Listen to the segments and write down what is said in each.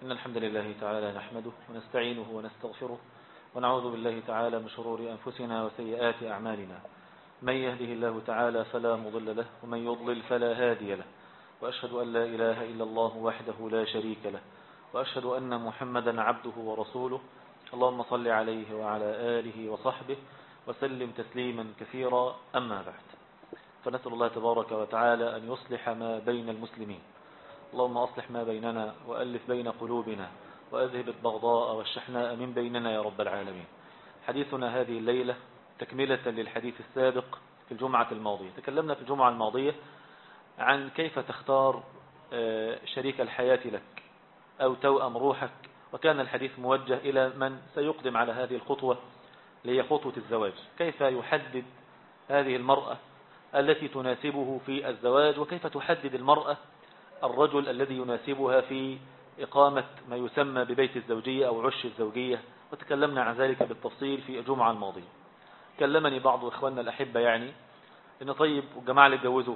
إن الحمد لله تعالى نحمده ونستعينه ونستغفره ونعوذ بالله تعالى من شرور أنفسنا وسيئات أعمالنا من يهده الله تعالى فلا مضل له ومن يضلل فلا هادي له وأشهد أن لا إله إلا الله وحده لا شريك له وأشهد أن محمدا عبده ورسوله اللهم صل عليه وعلى آله وصحبه وسلم تسليما كثيرا أما بعد فنسأل الله تبارك وتعالى أن يصلح ما بين المسلمين اللهم أصلح ما بيننا وألف بين قلوبنا وأذهب البغضاء والشحناء من بيننا يا رب العالمين حديثنا هذه الليلة تكملة للحديث السابق في الجمعة الماضية تكلمنا في الجمعة الماضية عن كيف تختار شريك الحياة لك أو توأم روحك وكان الحديث موجه إلى من سيقدم على هذه الخطوة لهي خطوة الزواج كيف يحدد هذه المرأة التي تناسبه في الزواج وكيف تحدد المرأة الرجل الذي يناسبها في إقامة ما يسمى ببيت الزوجية أو عش الزوجية وتكلمنا عن ذلك بالتفصيل في الجمعة الماضية كلمني بعض إخواننا الأحبة يعني إن طيب والجماعة اللي اتجوزوا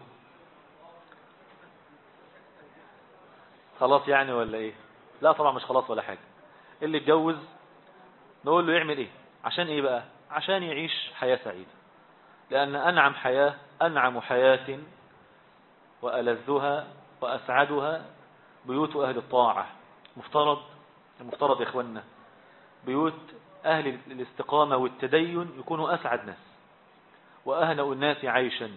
خلاص يعني ولا إيه لا طبعا مش خلاص ولا حاجة اللي اتجوز نقول له يعمل إيه عشان إيه بقى عشان يعيش حياة سعيدة لأن أنعم حياة أنعم حياة وألذها وأسعدها بيوت أهل الطاعة مفترض المفترض يا إخواننا بيوت أهل الاستقامة والتدين يكونوا أسعد ناس وأهنأ الناس عيشا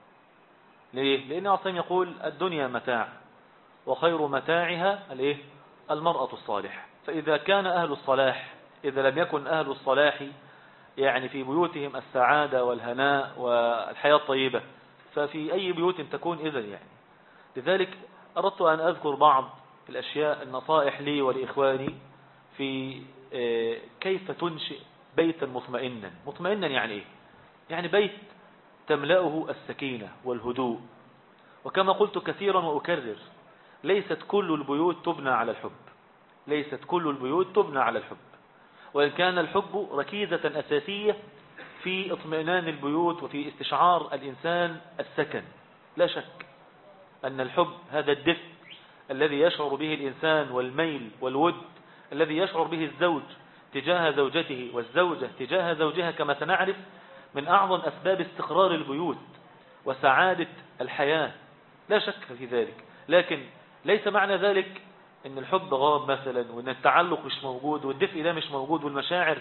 ليه؟ لأن عصيم يقول الدنيا متاع وخير متاعها الايه المرأة الصالحة فإذا كان أهل الصلاح إذا لم يكن أهل الصلاح يعني في بيوتهم السعادة والهناء والحياة الطيبة ففي أي بيوت تكون إذا يعني لذلك أردت أن أذكر بعض الأشياء النصائح لي ولإخواني في كيف تنشئ بيتا مطمئنا مطمئنا يعني إيه يعني بيت تملأه السكينة والهدوء وكما قلت كثيرا وأكرر ليست كل البيوت تبنى على الحب ليست كل البيوت تبنى على الحب وإن كان الحب ركيزة أساسية في اطمئنان البيوت وفي استشعار الإنسان السكن لا شك أن الحب هذا الدفء الذي يشعر به الإنسان والميل والود الذي يشعر به الزوج تجاه زوجته والزوجة تجاه زوجها كما سنعرف من أعظم أسباب استقرار البيوت وسعادة الحياة لا شك في ذلك لكن ليس معنى ذلك ان الحب غاب مثلا وان التعلق مش موجود والدفء ده مش موجود والمشاعر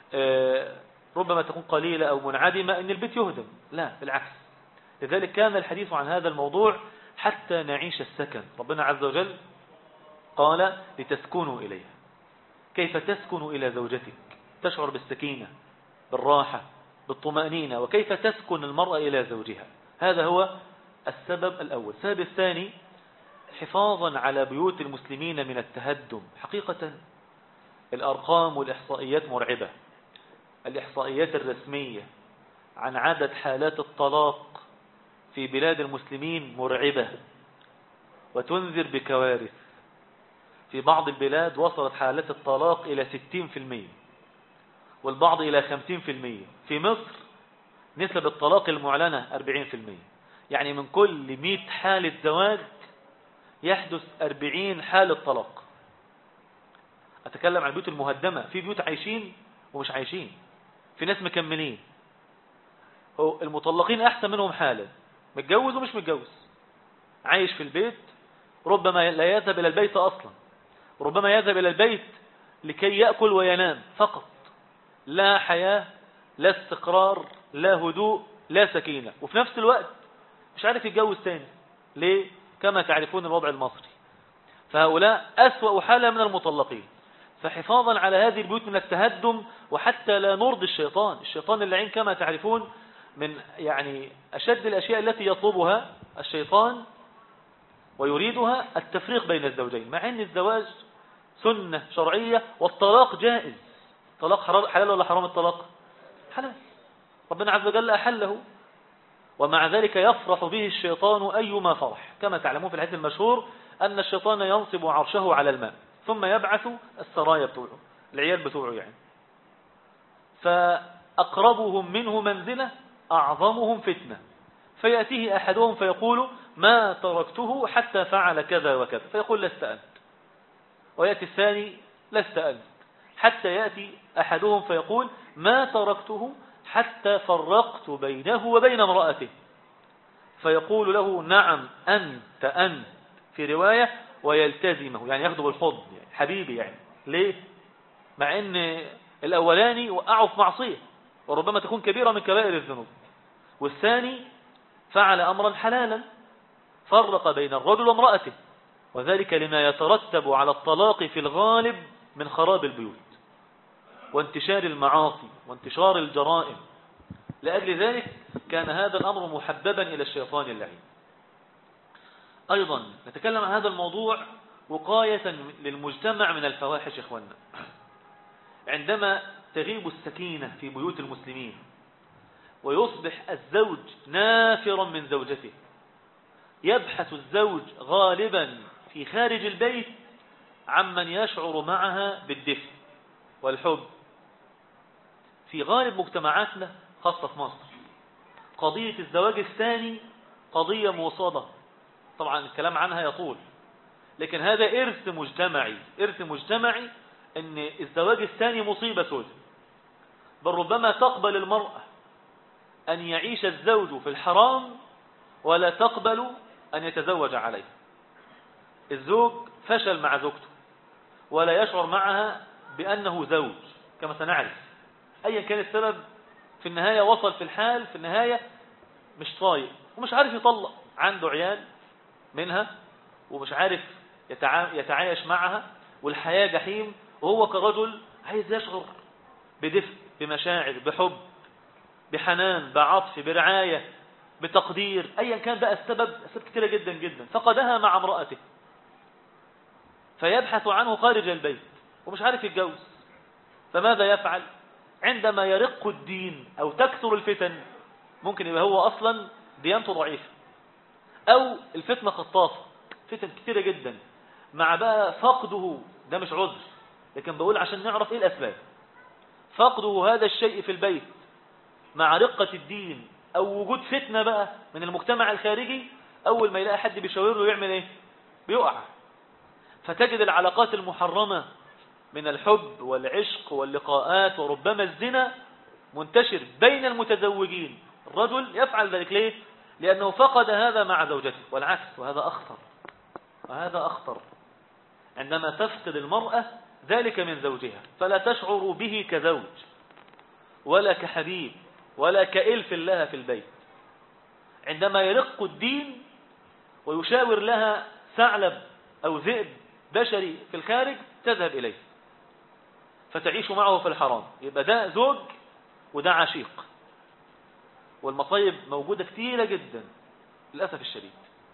ربما تكون قليلة او منعدمة ان البيت يهدم لا بالعكس لذلك كان الحديث عن هذا الموضوع حتى نعيش السكن ربنا عز وجل قال لتسكنوا إليها كيف تسكن إلى زوجتك تشعر بالسكينة بالراحة بالطمأنينة وكيف تسكن المرأة إلى زوجها هذا هو السبب الأول السبب الثاني حفاظا على بيوت المسلمين من التهدم حقيقة الأرقام والإحصائيات مرعبة الإحصائيات الرسمية عن عدد حالات الطلاق في بلاد المسلمين مرعبة وتنذر بكوارث في بعض البلاد وصلت حالات الطلاق إلى 60% والبعض إلى 50% في مصر نسب الطلاق المعلنة 40% يعني من كل 100 حالة زواج يحدث 40 حالة طلاق أتكلم عن البيوت المهدمة في بيوت عايشين ومش عايشين في ناس مكملين المطلقين أحسن منهم حالا متجوز ومش متجوز عايش في البيت ربما لا يذهب إلى البيت أصلا ربما يذهب إلى البيت لكي يأكل وينام فقط لا حياة لا استقرار لا هدوء لا سكينة وفي نفس الوقت مش عارف يتجوز تاني ليه كما تعرفون الوضع المصري فهؤلاء أسوأ حالة من المطلقين فحفاظا على هذه البيوت من التهدم وحتى لا نرضي الشيطان الشيطان اللعين كما تعرفون من يعني أشد الأشياء التي يطلبها الشيطان ويريدها التفريق بين الزوجين مع أن الزواج سنة شرعية والطلاق جائز طلاق حلال ولا حرام الطلاق حلال ربنا عز وجل أحله ومع ذلك يفرح به الشيطان أيما فرح كما تعلمون في الحديث المشهور أن الشيطان ينصب عرشه على الماء ثم يبعث السرايا بتوعه العيال بتوعه يعني فأقربهم منه منزلة أعظمهم فتنة فيأتيه أحدهم فيقول ما تركته حتى فعل كذا وكذا فيقول لست أنت ويأتي الثاني لست أنت حتى يأتي أحدهم فيقول ما تركته حتى فرقت بينه وبين امرأته فيقول له نعم أنت أنت في رواية ويلتزمه يعني ياخده بالحضن يعني حبيبي يعني ليه مع ان الاولاني وقعه في معصية وربما تكون كبيرة من كبائر الذنوب والثاني فعل امرا حلالا فرق بين الرجل وامرأته وذلك لما يترتب على الطلاق في الغالب من خراب البيوت وانتشار المعاصي وانتشار الجرائم لأجل ذلك كان هذا الأمر محببا إلى الشيطان اللعين أيضا نتكلم عن هذا الموضوع وقاية للمجتمع من الفواحش إخواننا عندما تغيب السكينة في بيوت المسلمين ويصبح الزوج نافرا من زوجته يبحث الزوج غالبا في خارج البيت عمن يشعر معها بالدفء والحب في غالب مجتمعاتنا خاصة في مصر قضية الزواج الثاني قضية موصدة طبعا الكلام عنها يطول لكن هذا إرث مجتمعي إرث مجتمعي أن الزواج الثاني مصيبة سوداء بل ربما تقبل المرأة أن يعيش الزوج في الحرام ولا تقبل أن يتزوج عليه الزوج فشل مع زوجته ولا يشعر معها بأنه زوج كما سنعرف أيا كان السبب في النهاية وصل في الحال في النهاية مش طايق ومش عارف يطلق عنده عيال منها ومش عارف يتعايش معها والحياة جحيم وهو كرجل عايز يشعر بدفء بمشاعر بحب بحنان بعطف برعاية بتقدير أيا كان بقى السبب أسباب كثيرة جدا جدا فقدها مع امرأته فيبحث عنه خارج البيت ومش عارف يتجوز فماذا يفعل عندما يرق الدين أو تكثر الفتن ممكن يبقى هو أصلا ديانته ضعيفة أو الفتنة خطافة فتن كثيرة جدا مع بقى فقده ده مش عذر لكن بقول عشان نعرف ايه الأسباب فقده هذا الشيء في البيت مع رقة الدين أو وجود فتنة بقى من المجتمع الخارجي أول ما يلاقي حد بيشاور له يعمل ايه بيقع فتجد العلاقات المحرمة من الحب والعشق واللقاءات وربما الزنا منتشر بين المتزوجين الرجل يفعل ذلك ليه لأنه فقد هذا مع زوجته والعكس وهذا أخطر وهذا أخطر عندما تفقد المرأة ذلك من زوجها فلا تشعر به كزوج ولا كحبيب ولا كإلف لها في البيت عندما يرق الدين ويشاور لها ثعلب أو ذئب بشري في الخارج تذهب إليه فتعيش معه في الحرام يبقى ده زوج وده عشيق والمصايب موجودة كثيرة جدا للأسف الشديد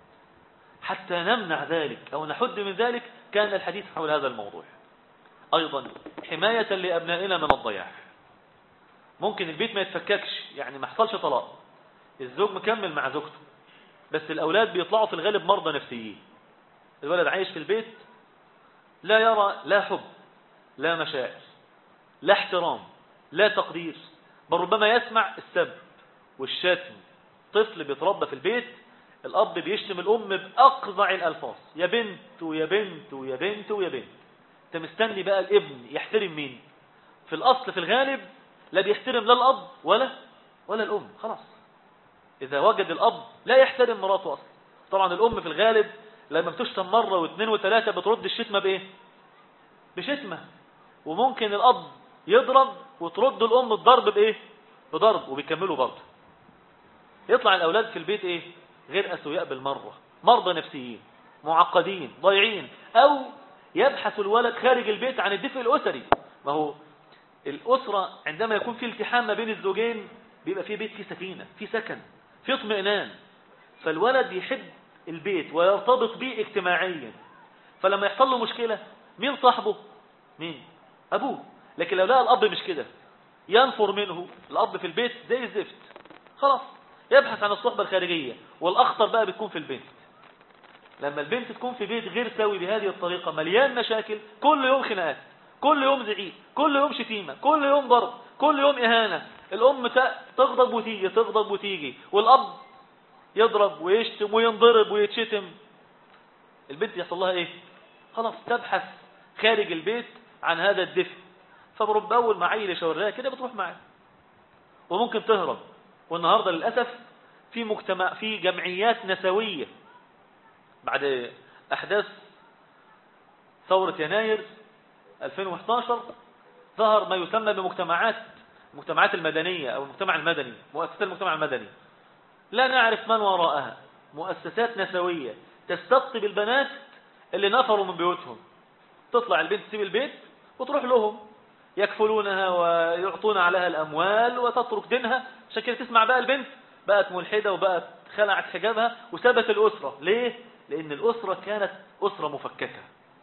حتى نمنع ذلك أو نحد من ذلك كان الحديث حول هذا الموضوع أيضا حماية لأبنائنا من الضياع ممكن البيت ما يتفككش يعني ما حصلش طلاق الزوج مكمل مع زوجته بس الأولاد بيطلعوا في الغالب مرضى نفسيين الولد عايش في البيت لا يرى لا حب لا مشاعر لا احترام لا تقدير بل ربما يسمع السب والشتم طفل بيتربى في البيت الأب بيشتم الأم بأقضع الألفاظ يا بنت ويا بنت ويا بنت ويا بنت انت مستني بقى الابن يحترم مين في الأصل في الغالب لا بيحترم لا الأب ولا ولا الأم خلاص إذا وجد الأب لا يحترم مراته أصلا طبعا الأم في الغالب لما بتشتم مرة واثنين وثلاثة بترد الشتمة بإيه بشتمة وممكن الأب يضرب وترد الأم الضرب بإيه بضرب وبيكملوا برضه يطلع الأولاد في البيت إيه غير أسوياء بالمرة مرضى نفسيين معقدين ضايعين أو يبحث الولد خارج البيت عن الدفء الأسري ما هو الأسرة عندما يكون في التحام ما بين الزوجين بيبقى في بيت فيه سكينة في سكن في اطمئنان فالولد يحب البيت ويرتبط به اجتماعيا فلما يحصل له مشكلة مين صاحبه مين أبوه لكن لو لقى الأب مش كده ينفر منه الأب في البيت زي الزفت خلاص يبحث عن الصحبة الخارجية والأخطر بقى بتكون في البنت لما البنت تكون في بيت غير سوي بهذه الطريقة مليان مشاكل كل يوم خناقات كل يوم زعيق كل يوم شتيمة كل يوم ضرب كل يوم إهانة الأم تغضب وتيجي تغضب وتيجي والأب يضرب ويشتم وينضرب ويتشتم البنت يحصل لها ايه خلاص تبحث خارج البيت عن هذا الدفء فبرب أول ما عيل يشاورها كده بتروح معاه وممكن تهرب والنهاردة للأسف في مجتمع في جمعيات نسوية بعد أحداث ثورة يناير 2011 ظهر ما يسمى بمجتمعات المجتمعات المدنية أو المجتمع المدني مؤسسات المجتمع المدني لا نعرف من وراءها مؤسسات نسوية تستقطب البنات اللي نفروا من بيوتهم تطلع البنت تسيب البيت وتروح لهم يكفلونها ويعطون عليها الأموال وتترك دينها عشان كده تسمع بقى البنت بقت ملحدة وبقت خلعت حجابها وسابت الأسرة ليه؟ لأن الأسرة كانت أسرة مفككة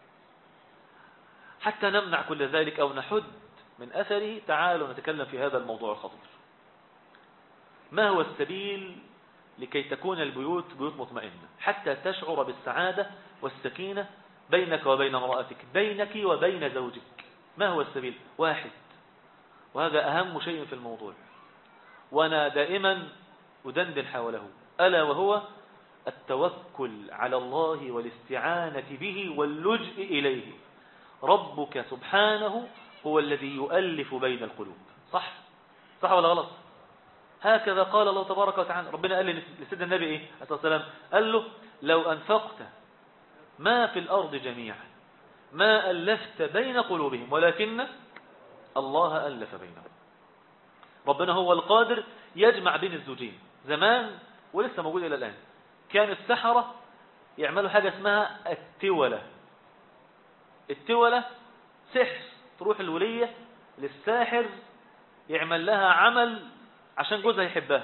حتى نمنع كل ذلك أو نحد من أثره تعالوا نتكلم في هذا الموضوع الخطير ما هو السبيل لكي تكون البيوت بيوت مطمئنة حتى تشعر بالسعادة والسكينة بينك وبين امرأتك بينك وبين زوجك ما هو السبيل واحد وهذا أهم شيء في الموضوع وأنا دائما أدندن حوله ألا وهو التوكل على الله والاستعانة به واللجء إليه ربك سبحانه هو الذي يؤلف بين القلوب صح صح ولا غلط هكذا قال الله تبارك وتعالى ربنا قال لسيدنا النبي ايه عليه الصلاه والسلام قال له لو انفقت ما في الارض جميعا ما الفت بين قلوبهم ولكن الله الف بينهم ربنا هو القادر يجمع بين الزوجين زمان ولسه موجود الى الان كان السحرة يعملوا حاجة اسمها التولة التولة سحر تروح الولية للساحر يعمل لها عمل عشان جوزها يحبها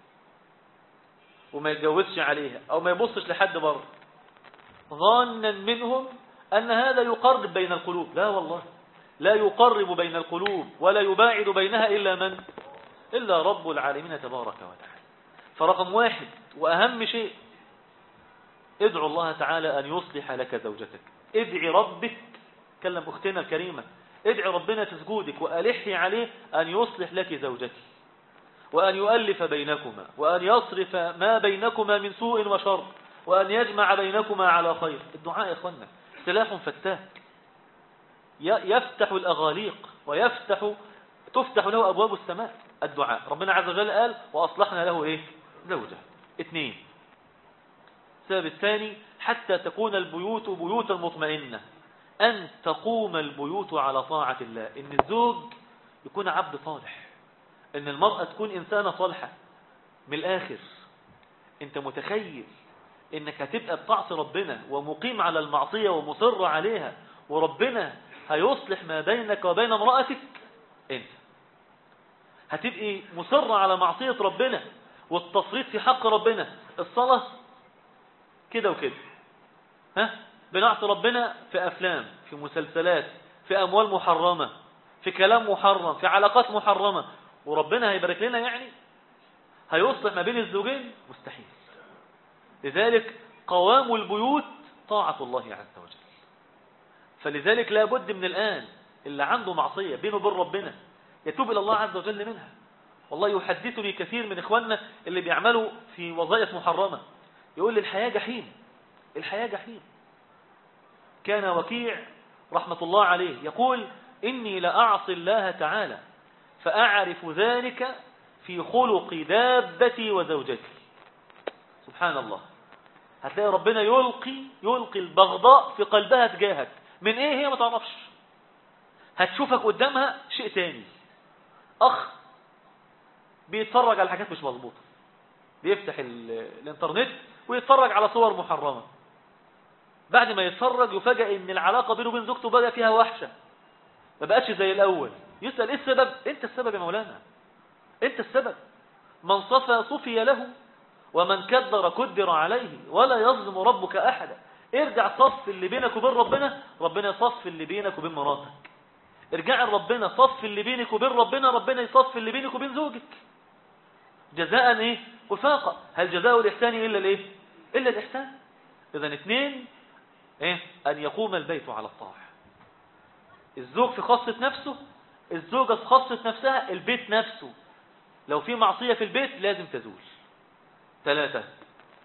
وما يتجوزش عليها او ما يبصش لحد بره ظانا منهم ان هذا يقرب بين القلوب لا والله لا يقرب بين القلوب ولا يباعد بينها الا من الا رب العالمين تبارك وتعالى فرقم واحد واهم شيء ادعو الله تعالى ان يصلح لك زوجتك ادعي ربك كلم اختنا الكريمه ادعي ربنا في سجودك والحي عليه ان يصلح لك زوجتك وأن يؤلف بينكما وأن يصرف ما بينكما من سوء وشر وأن يجمع بينكما على خير الدعاء يا إخوانا سلاح فتاك يفتح الأغاليق ويفتح تفتح له أبواب السماء الدعاء ربنا عز وجل قال وأصلحنا له إيه زوجة اثنين السبب الثاني حتى تكون البيوت بيوتا مطمئنة أن تقوم البيوت على طاعة الله إن الزوج يكون عبد صالح ان المرأة تكون انسانة صالحة من الاخر انت متخيل انك هتبقى بتعصي ربنا ومقيم على المعصية ومصر عليها وربنا هيصلح ما بينك وبين امرأتك انت هتبقي مصر على معصية ربنا والتفريط في حق ربنا الصلاة كده وكده ها بنعصي ربنا في افلام في مسلسلات في اموال محرمة في كلام محرم في علاقات محرمة وربنا هيبارك لنا يعني هيصلح ما بين الزوجين مستحيل لذلك قوام البيوت طاعة الله عز وجل فلذلك لا بد من الآن اللي عنده معصية بينه وبين ربنا يتوب إلى الله عز وجل منها والله يحدثني كثير من إخواننا اللي بيعملوا في وظائف محرمة يقول لي الحياة جحيم الحياة جحيم كان وكيع رحمة الله عليه يقول إني لأعصي الله تعالى فأعرف ذلك في خلق دابتي وزوجتي سبحان الله هتلاقي ربنا يلقي يلقي البغضاء في قلبها تجاهك من ايه هي ما تعرفش هتشوفك قدامها شيء تاني اخ بيتفرج على حاجات مش مظبوطه بيفتح الانترنت ويتفرج على صور محرمه بعد ما يتفرج يفاجئ ان العلاقه بينه وبين زوجته بقى فيها وحشه ما بقتش زي الاول يسأل ايه السبب انت السبب يا مولانا انت السبب من صفى صفي له ومن كدر كدر عليه ولا يظلم ربك احدا ارجع صف اللي بينك وبين ربنا ربنا يصف اللي بينك وبين مراتك ارجع لربنا صف اللي بينك وبين ربنا ربنا يصف اللي بينك وبين زوجك جزاء ايه وفاقة هل جزاء الاحسان الا الايه الا الاحسان اذا اثنين ايه ان يقوم البيت على الطاعه الزوج في خاصة نفسه الزوجة في خاصة نفسها البيت نفسه لو في معصية في البيت لازم تزول ثلاثة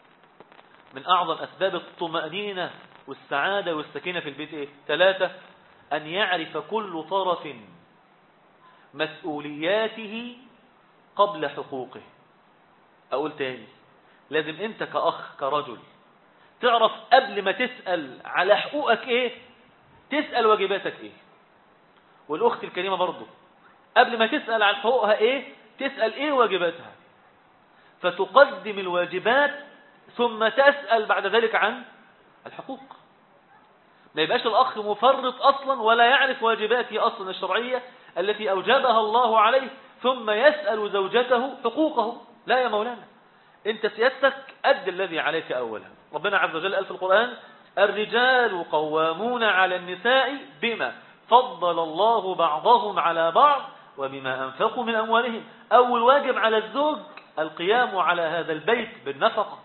من أعظم أسباب الطمأنينة والسعادة والسكينة في البيت إيه؟ ثلاثة أن يعرف كل طرف مسؤولياته قبل حقوقه أقول تاني لازم أنت كأخ كرجل تعرف قبل ما تسأل على حقوقك إيه تسأل واجباتك إيه والأخت الكريمة برضو قبل ما تسأل عن حقوقها إيه تسأل إيه واجباتها فتقدم الواجبات ثم تسأل بعد ذلك عن الحقوق ما يبقاش الأخ مفرط أصلا ولا يعرف واجباته أصلا الشرعية التي أوجبها الله عليه ثم يسأل زوجته حقوقه لا يا مولانا انت سيادتك أد الذي عليك أولا ربنا عز وجل قال في القرآن الرجال قوامون على النساء بما فضل الله بعضهم على بعض وبما أنفقوا من أموالهم أول واجب على الزوج القيام على هذا البيت بالنفقة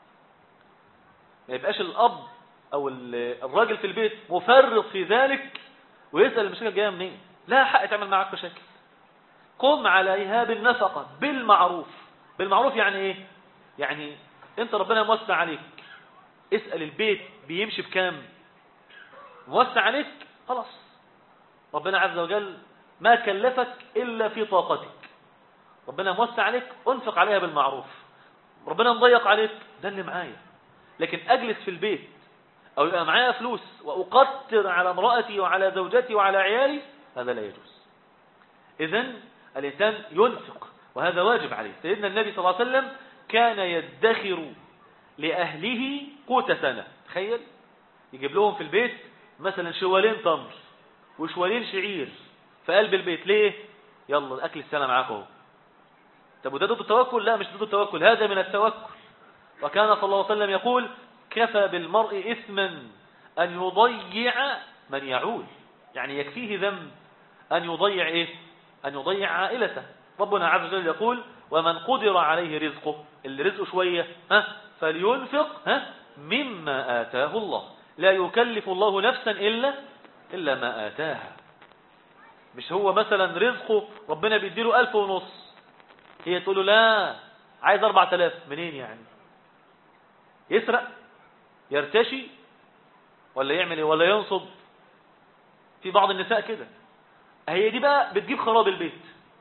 ما يبقاش الأب أو الراجل في البيت مفرط في ذلك ويسأل المشاكل جاية منين لا حق تعمل معك مشاكل قم عليها بالنفقة بالمعروف بالمعروف يعني ايه يعني انت ربنا موسع عليك اسأل البيت بيمشي بكام موسع عليك خلاص ربنا عز وجل ما كلفك إلا في طاقتك ربنا موسع عليك انفق عليها بالمعروف ربنا مضيق عليك ده اللي معايا لكن أجلس في البيت أو يبقى معايا فلوس وأقتر على امرأتي وعلى زوجتي وعلى عيالي هذا لا يجوز إذن الإنسان ينفق وهذا واجب عليه سيدنا النبي صلى الله عليه وسلم كان يدخر لأهله قوت سنة تخيل يجيب لهم في البيت مثلا شوالين تمر وشوالين شعير في قلب البيت ليه يلا الأكل السنة معاكم طب وده ضد التوكل لا مش ضد التوكل هذا من التوكل وكان صلى الله عليه وسلم يقول كفى بالمرء إثما أن يضيع من يعول يعني يكفيه ذنب أن يضيع إيه أن يضيع عائلته ربنا عز وجل يقول ومن قدر عليه رزقه اللي رزقه شوية ها فلينفق ها مما آتاه الله لا يكلف الله نفسا إلا إلا ما آتاها مش هو مثلا رزقه ربنا بيديله ألف ونص هي تقول له لا عايز أربعة آلاف منين يعني يسرق يرتشي ولا يعمل ايه ولا ينصب في بعض النساء كده هي دي بقى بتجيب خراب البيت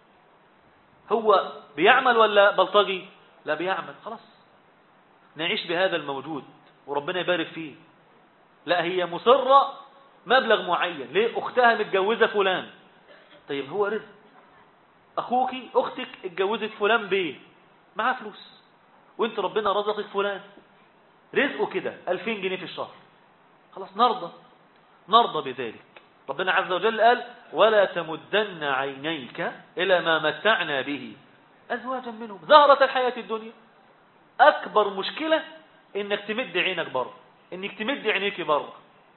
هو بيعمل ولا بلطجي لا بيعمل خلاص نعيش بهذا الموجود وربنا يبارك فيه لا هي مصرة مبلغ معين ليه اختها متجوزة فلان طيب هو رزق اخوك اختك اتجوزت فلان بيه معاه فلوس وانت ربنا رزقك فلان رزقه كده 2000 جنيه في الشهر خلاص نرضى نرضى بذلك ربنا عز وجل قال ولا تمدن عينيك إلى ما متعنا به أزواجا منهم زهرة الحياة الدنيا أكبر مشكلة إنك تمد عينك بره إنك تمد عينيك بره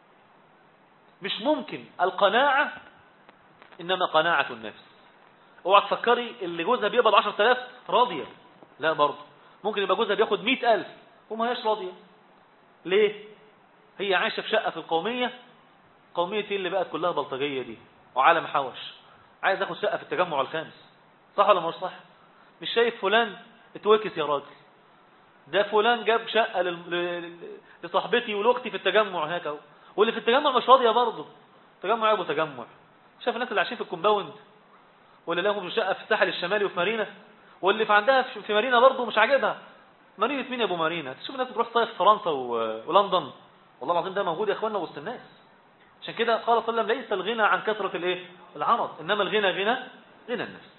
مش ممكن القناعة إنما قناعة النفس اوعى تفكري اللي جوزها بيقبض 10000 راضية لا برضه ممكن يبقى جوزها بياخد 100000 وما هيش راضية ليه هي عايشة في شقة في القومية قومية اللي بقت كلها بلطجية دي وعالم حوش عايز اخد شقة في التجمع الخامس صح ولا مش صح مش شايف فلان اتوكس يا راجل ده فلان جاب شقة لل... لصاحبتي ولاختي في التجمع هناك اهو واللي في التجمع مش راضية برضه تجمع ابو تجمع شاف الناس اللي عايشين في الكومباوند واللي لهم شقة في الساحل الشمالي وفي مارينا واللي في عندها في مارينا برضه مش عاجبها مارينا مين يا ابو مارينا تشوف الناس بتروح صيف فرنسا و... ولندن والله العظيم ده موجود يا اخواننا وسط الناس عشان كده قال صلى الله عليه وسلم ليس الغنى عن كثرة الايه العرض انما الغنى غنى غنى النفس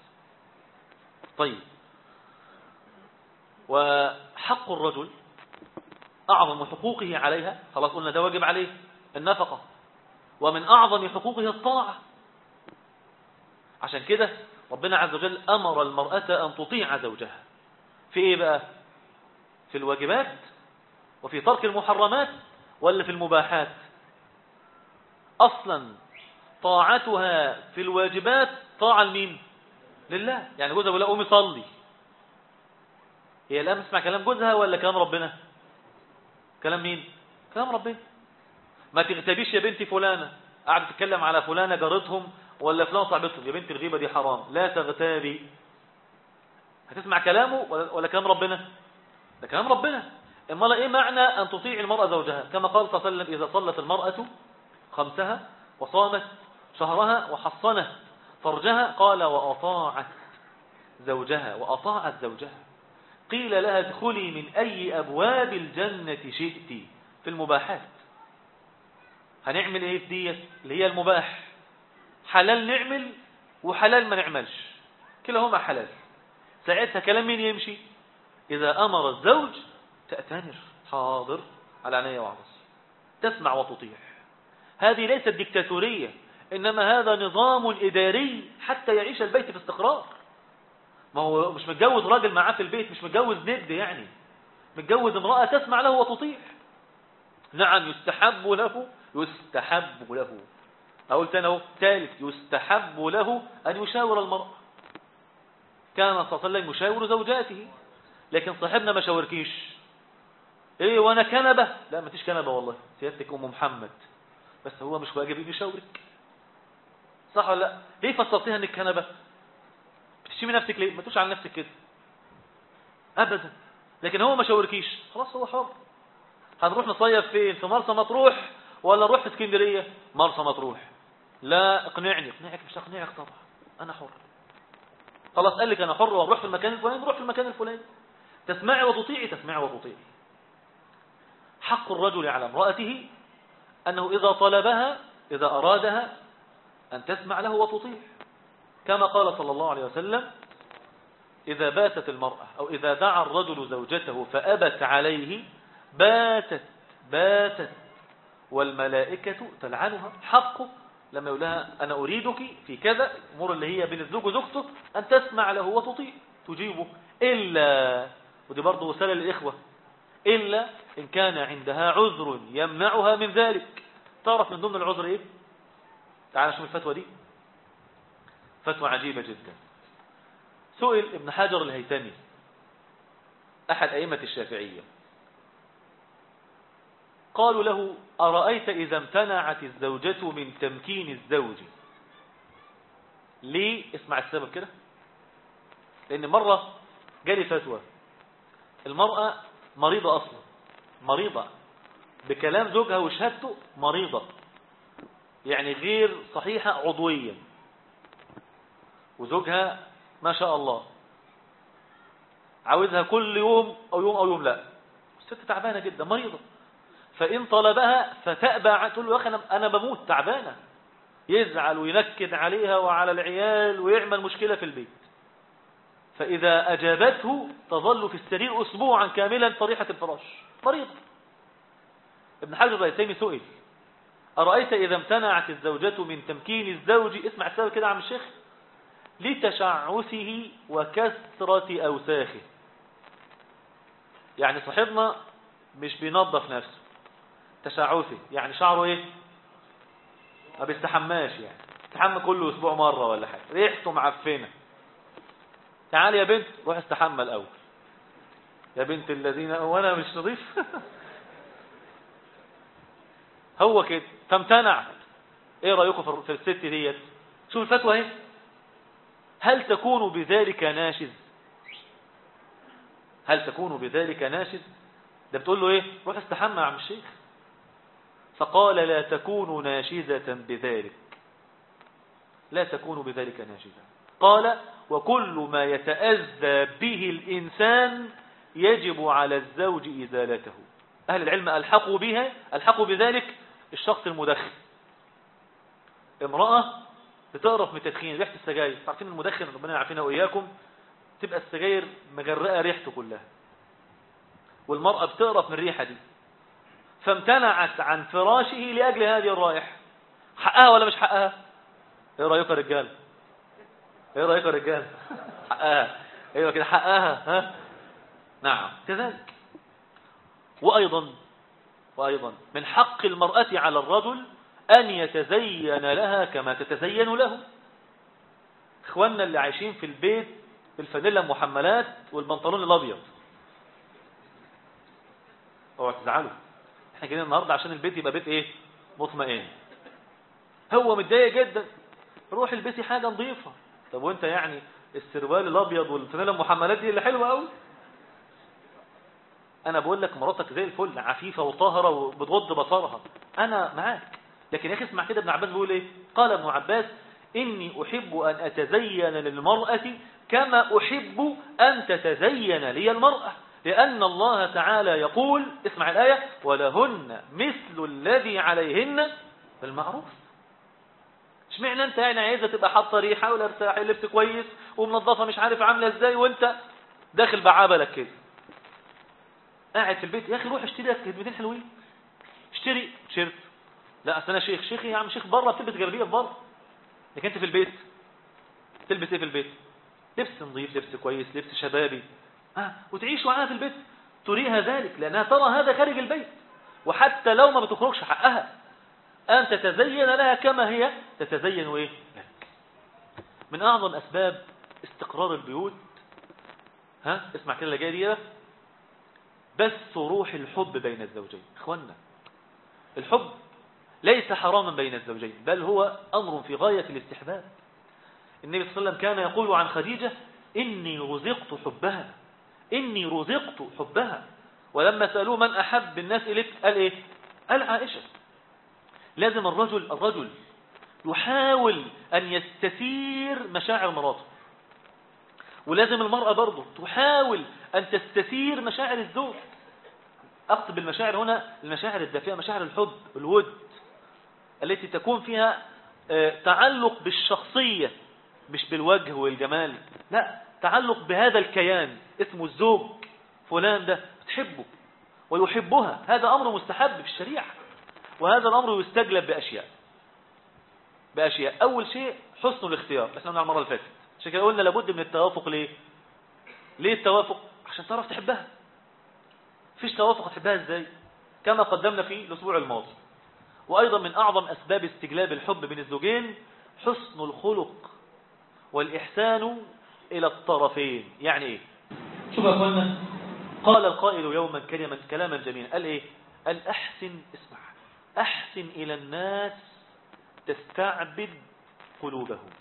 طيب وحق الرجل اعظم حقوقه عليها خلاص قلنا ده واجب عليه النفقة ومن اعظم حقوقه الطاعة عشان كده ربنا عز وجل امر المرأة ان تطيع زوجها في ايه بقى في الواجبات وفي ترك المحرمات ولا في المباحات اصلا طاعتها في الواجبات طاعة لمين لله يعني جوزها بيقول قومي صلي هي الان تسمع كلام جوزها ولا كلام ربنا كلام مين كلام ربنا ما تغتابيش يا بنتي فلانة قاعدة تتكلم على فلانة جارتهم ولا فلان صاحبتهم يا بنتي الغيبة دي حرام لا تغتابي هتسمع كلامه ولا كلام ربنا ده كلام ربنا امال ايه معنى ان تطيع المرأة زوجها كما قال صلى الله عليه وسلم اذا صلت المرأة خمسها وصامت شهرها وحصنت فرجها قال وأطاعت زوجها وأطاعت زوجها قيل لها ادخلي من أي أبواب الجنة شئت في المباحات هنعمل ايه في ديت اللي هي المباح حلال نعمل وحلال ما نعملش كلاهما حلال ساعتها كلام مين يمشي إذا أمر الزوج تأتمر حاضر على عيني وعرس تسمع وتطيع هذه ليست ديكتاتورية إنما هذا نظام إداري حتى يعيش البيت في استقرار ما هو مش متجوز راجل معاه في البيت مش متجوز ند يعني متجوز امرأة تسمع له وتطيع نعم يستحب له يستحب له أقول تاني اهو ثالث يستحب له أن يشاور المرأة كان صلى الله عليه وسلم يشاور زوجاته لكن صاحبنا ما شاوركيش ايه وانا كنبة لا ما تيش كنبة والله سيادتك ام محمد بس هو مش واجب انه يشاورك صح ولا لا ليه فصلتيها انك كنبة بتشتمي نفسك ليه ما تقولش على نفسك كده ابدا لكن هو ما شاوركيش خلاص هو حر هنروح نصيف فين في مرسى مطروح ولا نروح في اسكندريه مرسى مطروح لا اقنعني اقنعك مش اقنعك طبعا انا حر خلاص قال لك انا حر واروح في المكان الفلاني نروح في المكان الفلاني تسمعي وتطيعي تسمعي وتطيعي حق الرجل على امرأته أنه إذا طلبها إذا أرادها أن تسمع له وتطيع كما قال صلى الله عليه وسلم إذا باتت المرأة أو إذا دعا الرجل زوجته فأبت عليه باتت باتت والملائكة تلعنها حقه لما يقول لها أنا أريدك في كذا الأمور اللي هي بين الزوج وزوجته أن تسمع له وتطيع تجيبه إلا ودي برضه وسالة للإخوة إلا إن كان عندها عذر يمنعها من ذلك تعرف من ضمن العذر إيه تعال شوف الفتوى دي فتوى عجيبة جدا سئل ابن حجر الهيثمي أحد أئمة الشافعية قالوا له أرأيت إذا امتنعت الزوجة من تمكين الزوج ليه اسمع السبب كده لأن مرة جالي فتوى المرأة مريضة أصلا مريضة بكلام زوجها وشهادته مريضة يعني غير صحيحة عضويا وزوجها ما شاء الله عاوزها كل يوم أو يوم أو يوم لا الست تعبانة جدا مريضة فإن طلبها فتأبى تقول له يا أخي أنا بموت تعبانة يزعل وينكد عليها وعلى العيال ويعمل مشكلة في البيت فإذا أجابته تظل في السرير أسبوعا كاملا طريحة الفراش مريضة ابن حجر الرئيسيمي سئل أرأيت إذا امتنعت الزوجة من تمكين الزوج اسمع السبب كده عم الشيخ لتشعثه وكثرة أوساخه يعني صاحبنا مش بينظف نفسه تشعثه يعني شعره ايه ما بيستحماش يعني استحمى كل اسبوع مرة ولا حاجة ريحته معفنة تعال يا بنت روح استحمى الاول يا بنت الذين وانا مش نظيف هو كده فامتنع ايه رايكم في الست ديت شوف الفتوى اهي هل تكون بذلك ناشز هل تكون بذلك ناشز ده بتقول له ايه روح استحمى يا عم الشيخ فقال لا تكون ناشزة بذلك لا تكون بذلك ناشزة قال وكل ما يتأذى به الإنسان يجب على الزوج إزالته أهل العلم ألحقوا بها ألحقوا بذلك الشخص المدخن امرأة بتقرف من التدخين ريحة السجاير عارفين المدخن ربنا يعافينا وإياكم تبقى السجاير مجرقة ريحته كلها والمرأة بتقرف من الريحة دي فامتنعت عن فراشه لأجل هذه الرائحة حقها ولا مش حقها ايه رأيك يا رجال ايه رأيك يا رجال حقها ايوه كده حقها ها نعم كذلك وأيضا وأيضا من حق المرأة على الرجل أن يتزين لها كما تتزين له اخواننا اللي عايشين في البيت بالفانيلا محملات والبنطلون الابيض اوعوا تزعلوا احنا جايين النهارده عشان البيت يبقى بيت ايه مطمئن هو متضايق جدا روح البسي حاجه نظيفه طب وانت يعني السروال الابيض والفانيلا المحملات دي اللي حلوه قوي انا بقول لك مراتك زي الفل عفيفه وطاهره وبتغض بصرها انا معاك لكن يا أخي اسمع كده ابن عباس بيقول إيه قال ابن عباس إني أحب أن أتزين للمرأة كما أحب أن تتزين لي المرأة لأن الله تعالى يقول اسمع الآية ولهن مثل الذي عليهن بالمعروف اشمعنى انت يعني عايزه تبقى حاطه ريحه ولابسه لبس كويس ومنظفه مش عارف عامله ازاي وانت داخل بعبلك كده قاعد في البيت يا اخي روح اشتري لك كلمتين حلوين اشتري تيشيرت لا اصل انا شيخ شيخ يا عم شيخ بره بتلبس جلابيه في بره لكن انت في البيت تلبس ايه في البيت لبس نظيف لبس كويس لبس شبابي آه. وتعيش معاها في البيت تريها ذلك لانها ترى هذا خارج البيت وحتى لو ما بتخرجش حقها أن تتزين لها كما هي تتزين إيه؟ لك من أعظم أسباب استقرار البيوت ها اسمع كده اللي جاي دي بث روح الحب بين الزوجين اخوانا الحب ليس حراما بين الزوجين بل هو أمر في غاية الاستحباب النبي صلى الله عليه وسلم كان يقول عن خديجة إني رزقت حبها إني رزقت حبها ولما سألوه من أحب الناس إليك قال إيه قال عائشة لازم الرجل الرجل يحاول أن يستثير مشاعر مراته ولازم المرأة برضه تحاول أن تستثير مشاعر الزوج أقصد بالمشاعر هنا المشاعر الدافئة مشاعر الحب الود التي تكون فيها تعلق بالشخصية مش بالوجه والجمال لا تعلق بهذا الكيان اسمه الزوج فلان ده بتحبه ويحبها هذا أمر مستحب في الشريعة وهذا الأمر يستجلب بأشياء بأشياء أول شيء حسن الاختيار بس قلنا المرة اللي فاتت عشان كده قلنا لابد من التوافق ليه ليه التوافق عشان تعرف تحبها فيش توافق تحبها ازاي كما قدمنا في الأسبوع الماضي وأيضا من أعظم أسباب استجلاب الحب بين الزوجين حسن الخلق والإحسان إلى الطرفين يعني إيه شوف يا أخوانا قال القائل يوما كلمة كلاما جميلا قال إيه قال أحسن اسمع أحسن إلى الناس تستعبد قلوبهم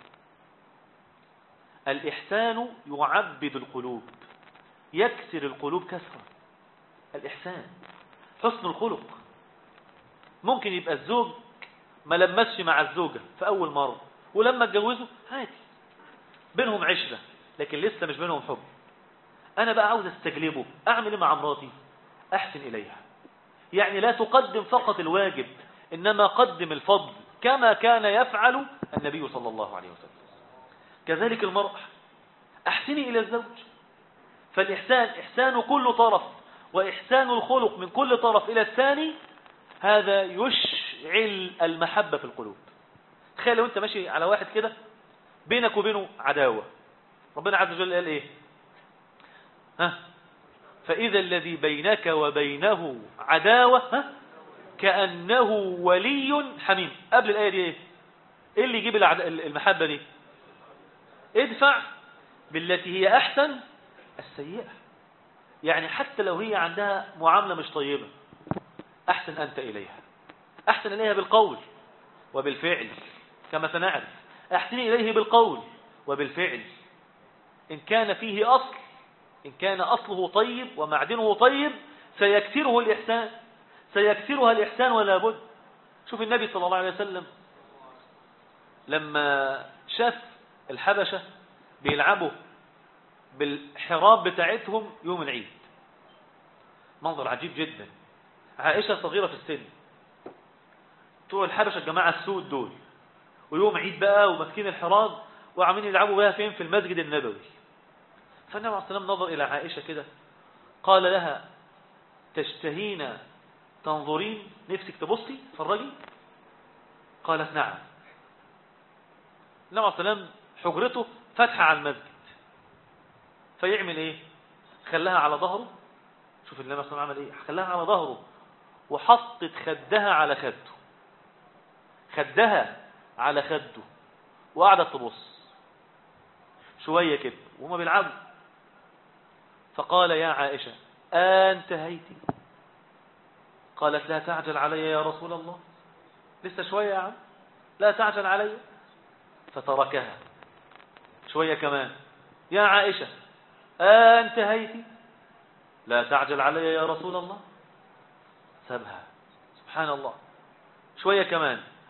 الإحسان يعبد القلوب يكسر القلوب كسرا الإحسان حسن الخلق ممكن يبقى الزوج ما لمسش مع الزوجة في أول مرة ولما اتجوزوا عادي بينهم عشرة لكن لسه مش بينهم حب أنا بقى عاوز استجلبه أعمل إيه مع مراتي أحسن إليها يعني لا تقدم فقط الواجب إنما قدم الفضل كما كان يفعل النبي صلى الله عليه وسلم كذلك المرأة أحسني إلى الزوج فالإحسان إحسان كل طرف وإحسان الخلق من كل طرف إلى الثاني هذا يشعل المحبة في القلوب تخيل لو أنت ماشي على واحد كده بينك وبينه عداوة ربنا عز وجل قال إيه ها فإذا الذي بينك وبينه عداوة ها كأنه ولي حميم قبل الآية دي إيه إيه اللي يجيب المحبة دي ادفع بالتي هي أحسن السيئة يعني حتى لو هي عندها معاملة مش طيبة أحسن أنت إليها أحسن إليها بالقول وبالفعل كما سنعرف أحسن إليه بالقول وبالفعل إن كان فيه أصل إن كان أصله طيب ومعدنه طيب سيكثره الإحسان سيكثرها الإحسان ولا بد شوف النبي صلى الله عليه وسلم لما شاف الحبشة بيلعبوا بالحراب بتاعتهم يوم العيد منظر عجيب جدا عائشة صغيرة في السن بتوع الحبشة الجماعة السود دول ويوم عيد بقى وماسكين الحراب وعاملين يلعبوا بها فين في المسجد النبوي فالنبي عليه السلام نظر إلى عائشة كده قال لها تشتهين تنظرين نفسك تبصي تفرجي قالت نعم النبي عليه السلام حجرته فتحة على المسجد فيعمل ايه خلاها على ظهره شوف النبي صلى الله عليه وسلم عمل ايه خلاها على ظهره وحطت خدها على خده خدها على خده وقعدت تبص شوية كده وهما بيلعبوا فقال يا عائشة أنتهيتي قالت لا تعجل علي يا رسول الله لسه شوية يا عم لا تعجل علي فتركها شوية كمان يا عائشة أنتهيتي لا تعجل علي يا رسول الله سابها سبحان الله شوية كمان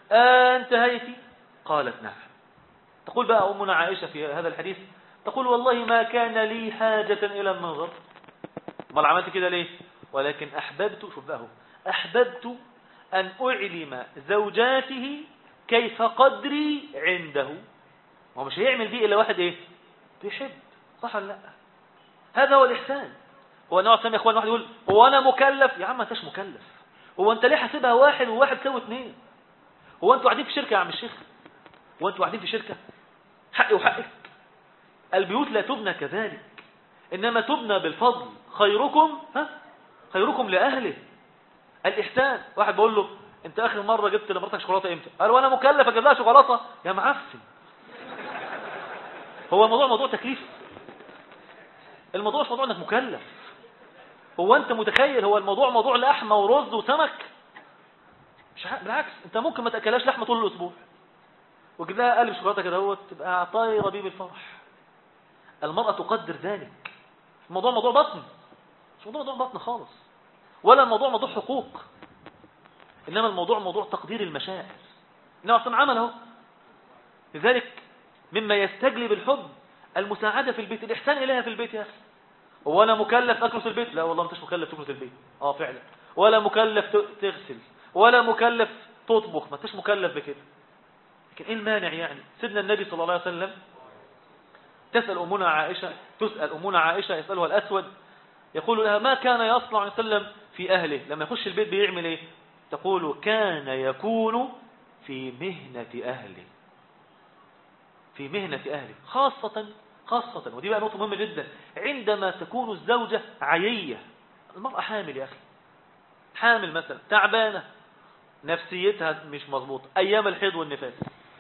انتهيت قالت نعم تقول بقى أمنا عائشة في هذا الحديث تقول والله ما كان لي حاجة إلى النظر ما عملت كده ليه ولكن أحببت شوف بقى أحببت أن أعلم زوجاته كيف قدري عنده هو مش هيعمل دي إلا واحد إيه بيحب صح ولا لا هذا هو الإحسان هو نوع سامي يا إخوان واحد يقول هو أنا مكلف يا عم ما أنتش مكلف هو أنت ليه حاسبها واحد وواحد سوى اثنين هو أنتوا قاعدين في شركة يا عم الشيخ هو أنتوا قاعدين في شركة حقي وحقك البيوت لا تبنى كذلك إنما تبنى بالفضل خيركم ها خيركم لأهله الإحسان واحد بقول له أنت آخر مرة جبت لمرتك شوكولاتة إمتى قال وأنا مكلف أجيب لها شوكولاتة يا معفن هو الموضوع موضوع تكليف الموضوع مش موضوع انك مكلف هو انت متخيل هو الموضوع موضوع لحمه ورز وسمك مش بالعكس انت ممكن ما تاكلهاش لحمه طول الاسبوع وتجيب لها قالب شوكولاته كده هو تبقى طايره بيه بالفرح المراه تقدر ذلك الموضوع موضوع بطن مش موضوع موضوع بطن خالص ولا الموضوع موضوع حقوق انما الموضوع موضوع تقدير المشاعر انه اصلا عمل اهو لذلك مما يستجلب الحب المساعدة في البيت الإحسان إليها في البيت يا أخي هو أنا مكلف أكنس البيت لا والله ما انتش مكلف تكنس البيت آه فعلا ولا مكلف تغسل ولا مكلف تطبخ ما انتش مكلف بكده لكن إيه المانع يعني سيدنا النبي صلى الله عليه وسلم تسأل أمنا عائشة تسأل أمنا عائشة يسألها الأسود يقول لها ما كان يصنع عليه وسلم في أهله لما يخش البيت بيعمل إيه تقول كان يكون في مهنة أهله في مهنة أهله خاصة خاصة ودي بقى نقطة مهمة جدا عندما تكون الزوجة عيية المرأة حامل يا أخي حامل مثلا تعبانة نفسيتها مش مظبوطة أيام الحيض والنفاس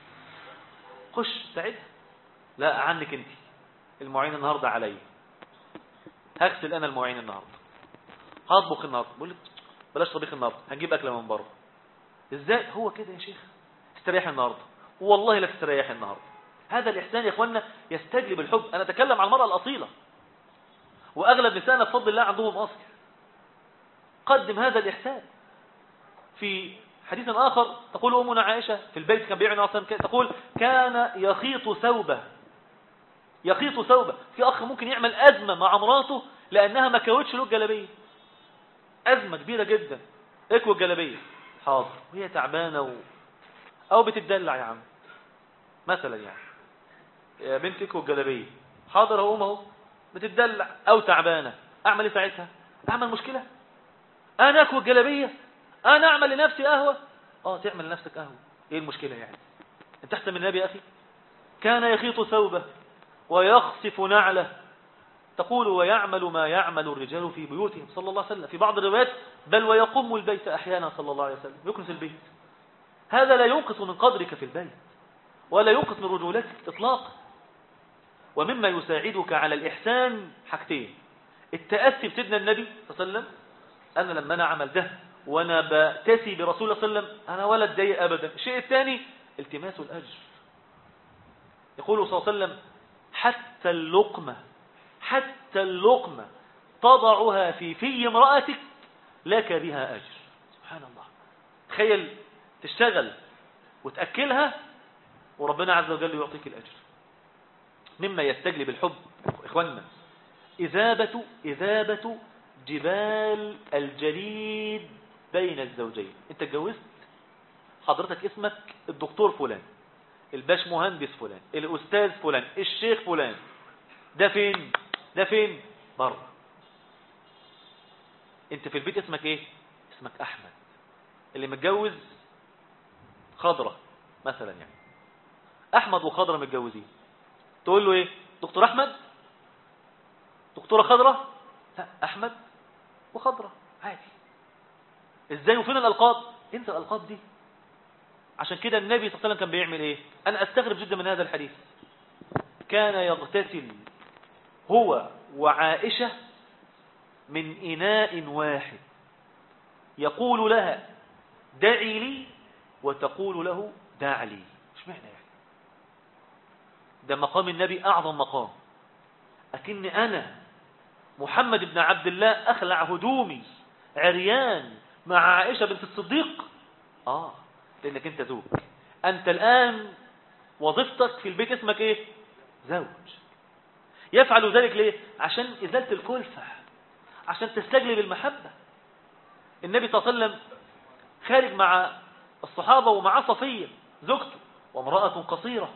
خش ساعدها لا عنك انت المعين النهاردة علي هغسل أنا المعين النهاردة هطبخ النهاردة بقول لك بلاش طبيخ النهاردة هنجيب أكلة من بره ازاي هو كده يا شيخ استريح النهاردة والله لا تستريح النهاردة هذا الإحسان يا أخوانا يستجلب الحب أنا أتكلم عن المرأة الأصيلة وأغلب نسائنا بفضل الله عندهم أصل قدم هذا الإحسان في حديث آخر تقول أمنا عائشة في البيت كان بيعنا أصلا تقول كان يخيط ثوبه يخيط ثوبه في أخ ممكن يعمل أزمة مع مراته لأنها ما كوتش له الجلبية أزمة كبيرة جدا اكوى الجلبية حاضر وهي تعبانة و... أو بتدلع يا عم مثلا يعني يا بنتك والجلابيه حاضر اهو اهو بتدلع او تعبانه اعمل ايه ساعتها اعمل مشكله انا اكوي الجلابيه انا اعمل لنفسي قهوه اه تعمل لنفسك قهوه ايه المشكله يعني انت احسن من النبي يا اخي كان يخيط ثوبه ويخصف نعله تقول ويعمل ما يعمل الرجال في بيوتهم صلى الله عليه وسلم في بعض الروايات بل ويقوم البيت احيانا صلى الله عليه وسلم يكنس البيت هذا لا ينقص من قدرك في البيت ولا ينقص من رجولتك اطلاقا ومما يساعدك على الإحسان حاجتين التأسي بسيدنا النبي صلى الله عليه وسلم أنا لما أنا عمل ده وأنا بتسي برسول الله صلى الله عليه وسلم أنا ولا اتضايق أبدا الشيء الثاني التماس الأجر يقول صلى الله عليه وسلم حتى اللقمة حتى اللقمة تضعها في في امرأتك لك بها أجر سبحان الله تخيل تشتغل وتأكلها وربنا عز وجل يعطيك الأجر مما يستجلب الحب إخواننا إذابة, إذابة جبال الجليد بين الزوجين انت اتجوزت حضرتك اسمك الدكتور فلان الباش مهندس فلان الأستاذ فلان الشيخ فلان ده فين ده فين بره انت في البيت اسمك ايه اسمك احمد اللي متجوز خضرة مثلا يعني احمد وخضرة متجوزين تقول له ايه دكتور احمد دكتوره خضره لا احمد وخضره عادي ازاي وفين الالقاب انت الالقاب دي عشان كده النبي صلى الله عليه وسلم كان بيعمل ايه انا استغرب جدا من هذا الحديث كان يغتسل هو وعائشه من اناء واحد يقول لها دعي لي وتقول له دع لي مش معنى يعني ده مقام النبي أعظم مقام أكن أنا محمد بن عبد الله أخلع هدومي عريان مع عائشة بنت الصديق آه لأنك أنت زوج أنت الآن وظيفتك في البيت اسمك إيه زوج يفعل ذلك ليه عشان إزالة الكلفة عشان تستجلب المحبة النبي صلى الله عليه وسلم خارج مع الصحابة ومع صفية زوجته وامرأة قصيرة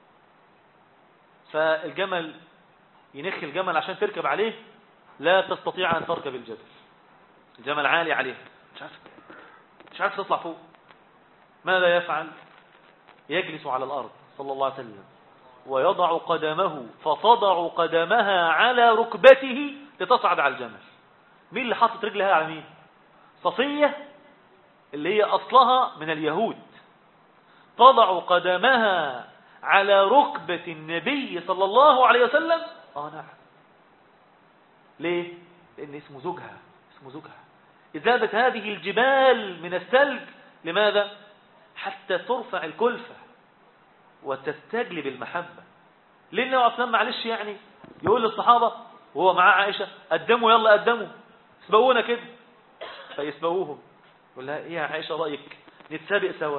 فالجمل ينخ الجمل عشان تركب عليه لا تستطيع أن تركب الجبل الجمل عالي عليه مش عارف مش عارف تطلع فوق ماذا يفعل يجلس على الأرض صلى الله عليه وسلم ويضع قدمه فتضع قدمها على ركبته لتصعد على الجمل مين اللي حاطط رجلها على مين صفية اللي هي أصلها من اليهود تضع قدمها على ركبة النبي صلى الله عليه وسلم آه نعم ليه؟ لأن اسمه زوجها اسمه زوجها إذابة هذه الجبال من الثلج لماذا؟ حتى ترفع الكلفة وتستجلب المحبة ليه النبي عليه معلش يعني يقول للصحابة وهو معاه عائشة قدموا يلا قدموا اسبقونا كده فيسبقوهم يقول لها ايه يا عائشة رأيك نتسابق سوا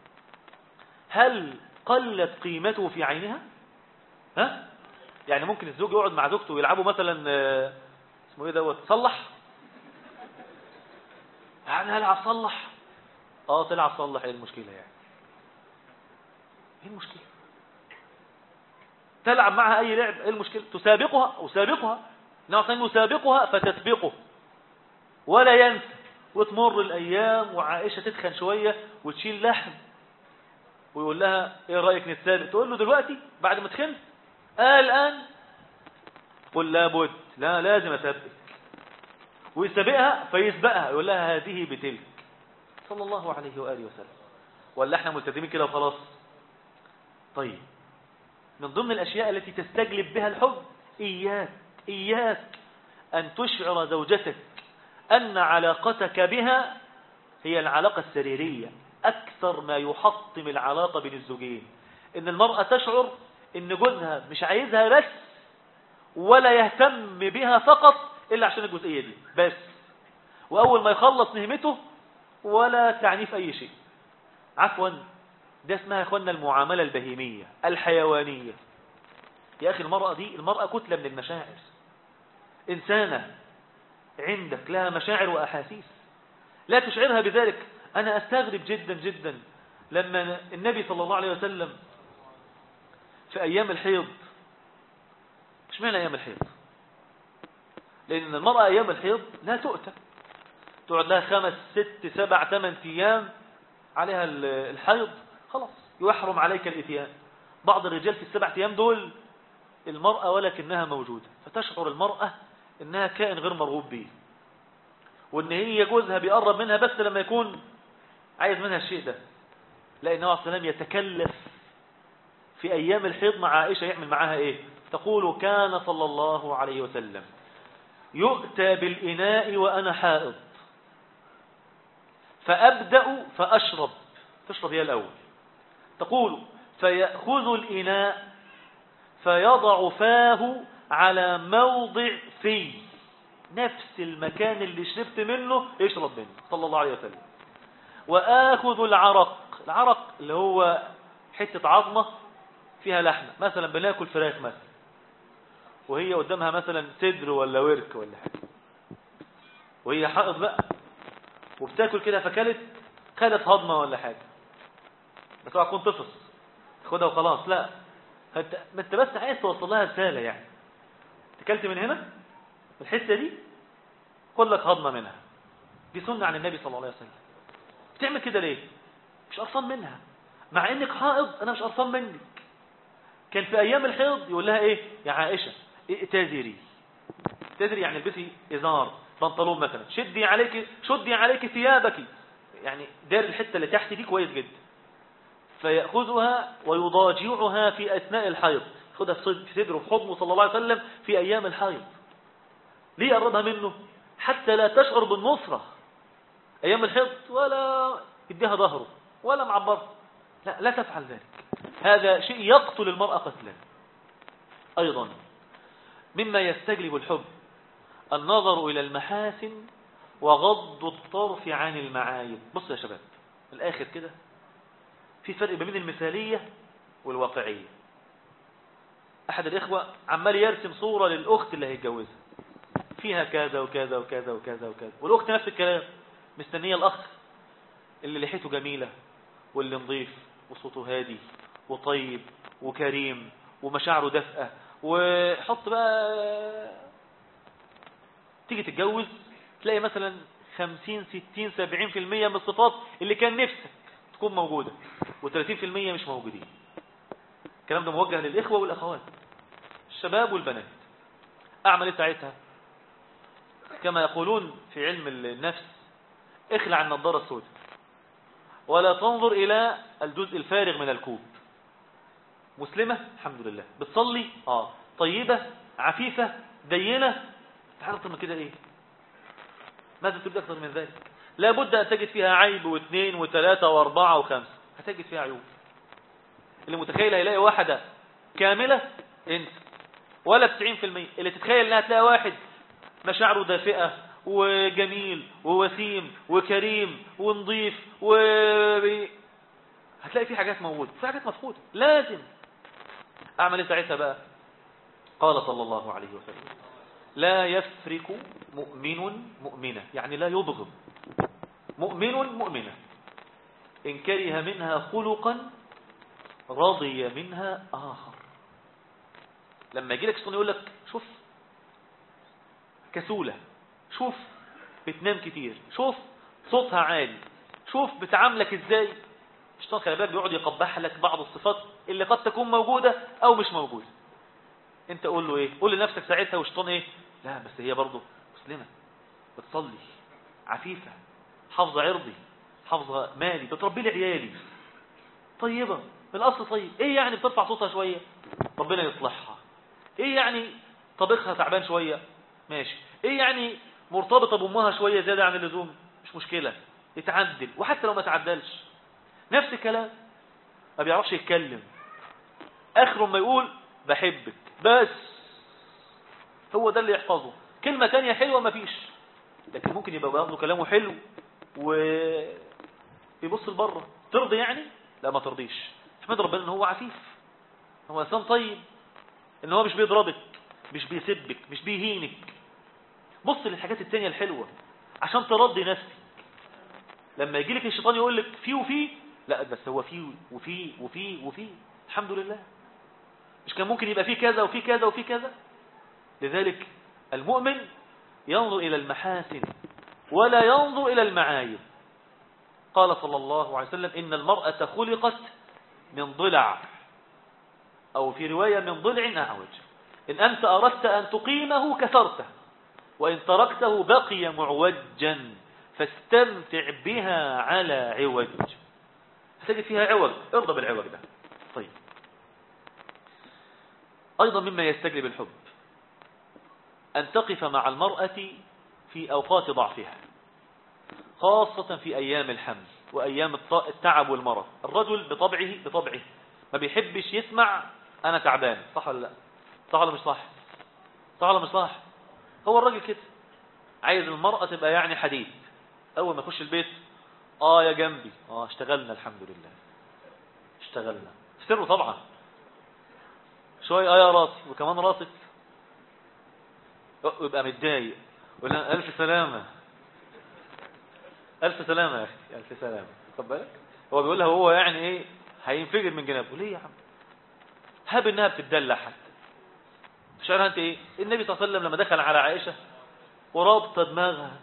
هل قلت قيمته في عينها ها يعني ممكن الزوج يقعد مع زوجته ويلعبوا مثلا آه، اسمه ايه دوت صلح يعني هلعب صلح اه تلعب صلح ايه المشكلة يعني ايه المشكلة تلعب معها اي لعب ايه المشكلة تسابقها اسابقها نعم يسابقها فتسبقه ولا ينسى وتمر الايام وعائشة تدخن شوية وتشيل لحم ويقول لها ايه رأيك نتسابق تقول له دلوقتي بعد ما تخنت آه الآن قل لابد لا لازم أسبقك ويسبقها فيسبقها يقول لها هذه بتلك صلى الله عليه وآله وسلم ولا احنا ملتزمين كده وخلاص طيب من ضمن الأشياء التي تستجلب بها الحب إياك إياك أن تشعر زوجتك أن علاقتك بها هي العلاقة السريرية أكثر ما يحطم العلاقة بين الزوجين إن المرأة تشعر إن جوزها مش عايزها بس ولا يهتم بها فقط إلا عشان الجزئية دي بس وأول ما يخلص مهمته ولا تعنيه في أي شيء عفوا ده اسمها يا اخوانا المعاملة البهيمية الحيوانية يا أخي المرأة دي المرأة كتلة من المشاعر إنسانة عندك لها مشاعر وأحاسيس لا تشعرها بذلك أنا أستغرب جدا جدا لما النبي صلى الله عليه وسلم في أيام الحيض مش معنى أيام الحيض لأن المرأة أيام الحيض لا تؤتى تقعد لها خمس ست سبع ثمان أيام عليها الحيض خلاص يحرم عليك الإتيان بعض الرجال في السبع أيام دول المرأة ولكنها موجودة فتشعر المرأة إنها كائن غير مرغوب به وإن هي جوزها بيقرب منها بس لما يكون عايز منها الشيء ده لا النبي عليه السلام يتكلف في أيام الحيض مع عائشة يعمل معها إيه تقول كان صلى الله عليه وسلم يؤتى بالإناء وأنا حائض فأبدأ فأشرب تشرب هي الأول تقول فيأخذ الإناء فيضع فاه على موضع في نفس المكان اللي شربت منه يشرب منه صلى الله عليه وسلم وآخذ العرق العرق اللي هو حتة عظمة فيها لحمة مثلا بناكل فراخ مثلا وهي قدامها مثلا صدر ولا ورك ولا حاجة وهي حائض بقى وبتاكل كده فكلت كلت هضمة ولا حاجة بس اوعى تكون تفص خدها وخلاص لا انت ما انت بس عايز توصل لها رسالة يعني اكلت من هنا الحته دي خد لك هضمه منها دي سنه عن النبي صلى الله عليه وسلم بتعمل كده ليه مش قرفان منها مع انك حائض انا مش قرفان منك كان في ايام الحيض يقول لها ايه يا عائشه ائتذري تدري يعني البسي ازار بنطلون مثلا شدي عليك شدي عليك ثيابك يعني دار الحته اللي تحت دي كويس جدا فيأخذها ويضاجعها في أثناء الحيض خدها في صدره في حضنه صلى الله عليه وسلم في أيام الحيض ليه يقربها منه حتى لا تشعر بالنصرة أيام الحيض ولا يديها ظهره ولا معبره لا لا تفعل ذلك هذا شيء يقتل المرأة قتلا أيضا مما يستجلب الحب النظر إلى المحاسن وغض الطرف عن المعايب بص يا شباب الآخر كده في فرق بين المثالية والواقعية أحد الإخوة عمال يرسم صورة للأخت اللي هيتجوزها فيها كذا وكذا وكذا وكذا وكذا والأخت نفس الكلام مستنية الأخ اللي لحيته جميلة واللي نظيف وصوته هادي وطيب وكريم ومشاعره دفئة وحط بقى تيجي تتجوز تلاقي مثلا 50 60 70% من الصفات اللي كان نفسك تكون موجودة و30% مش موجودين الكلام ده موجه للإخوة والأخوات الشباب والبنات أعمل إيه ساعتها كما يقولون في علم النفس اخلع النظارة السوداء ولا تنظر إلى الجزء الفارغ من الكوب مسلمة الحمد لله بتصلي آه طيبة عفيفة دينة تعال أكتر من كده إيه ماذا تريد أكثر من ذلك لابد أن تجد فيها عيب واثنين وثلاثة واربعة وخمسة هتجد فيها عيوب اللي متخيل هيلاقي واحدة كاملة انت ولا 90% اللي تتخيل انها تلاقي واحد مشاعره دافئة وجميل ووسيم وكريم ونظيف و هتلاقي في حاجات موجودة في حاجات مفقودة لازم اعمل ايه ساعتها بقى قال صلى الله عليه وسلم لا يفرك مؤمن مؤمنة يعني لا يبغض مؤمن مؤمنة إن كره منها خلقا رضي منها آخر لما يجي لك شيطان يقول لك شوف كسولة شوف بتنام كتير شوف صوتها عالي شوف بتعاملك ازاي الشيطان خلي بالك بيقعد يقبح لك بعض الصفات اللي قد تكون موجودة او مش موجودة انت قول له ايه قول لنفسك ساعتها والشيطان ايه لا بس هي برضه مسلمة بتصلي عفيفة حافظة عرضي حافظة مالي بتربي لي عيالي طيبة من الاصل طيب ايه يعني بترفع صوتها شوية ربنا يصلحها ايه يعني طبخها تعبان شوية ماشي ايه يعني مرتبطة بامها شوية زيادة عن اللزوم مش مشكلة يتعدل وحتى لو ما تعدلش نفس الكلام ما بيعرفش يتكلم اخره ما يقول بحبك بس هو ده اللي يحفظه كلمة تانية حلوة ما فيش لكن ممكن يبقى برضه كلامه حلو ويبص لبره ترضي يعني لا ما ترضيش احمد ربنا ان هو عفيف هو انسان طيب ان هو مش بيضربك مش بيسبك مش بيهينك بص للحاجات التانية الحلوة عشان ترضي نفسك لما يجي لك الشيطان يقول لك في وفي لا بس هو في وفي وفي وفي الحمد لله مش كان ممكن يبقى في كذا وفي كذا وفي كذا لذلك المؤمن ينظر إلى المحاسن ولا ينظر إلى المعايب قال صلى الله عليه وسلم إن المرأة خلقت من ضلع أو في رواية من ضلع أعوج إن أنت أردت أن تقيمه كسرته وإن تركته بقي معوجا فاستمتع بها على عوج هتجد فيها عوج ارضى بالعوج ده طيب أيضا مما يستجلب الحب أن تقف مع المرأة في أوقات ضعفها خاصة في أيام الحمل وأيام التعب والمرض الرجل بطبعه بطبعه ما بيحبش يسمع أنا تعبان صح ولا لا صح ولا مش صح صح ولا مش صح هو الراجل كده عايز المرأة تبقى يعني حديد أول ما يخش البيت آه يا جنبي آه اشتغلنا الحمد لله اشتغلنا سره طبعا شوية آه يا راسي وكمان راسك يبقى متضايق ولا ألف سلامة ألف سلامة يا أخي ألف سلامة خد بالك هو بيقول لها هو يعني إيه هينفجر من جنابه ليه يا عم هاب إنها بتدلع حتى شعرها أنت إيه النبي صلى الله عليه وسلم لما دخل على عائشة ورابطة دماغها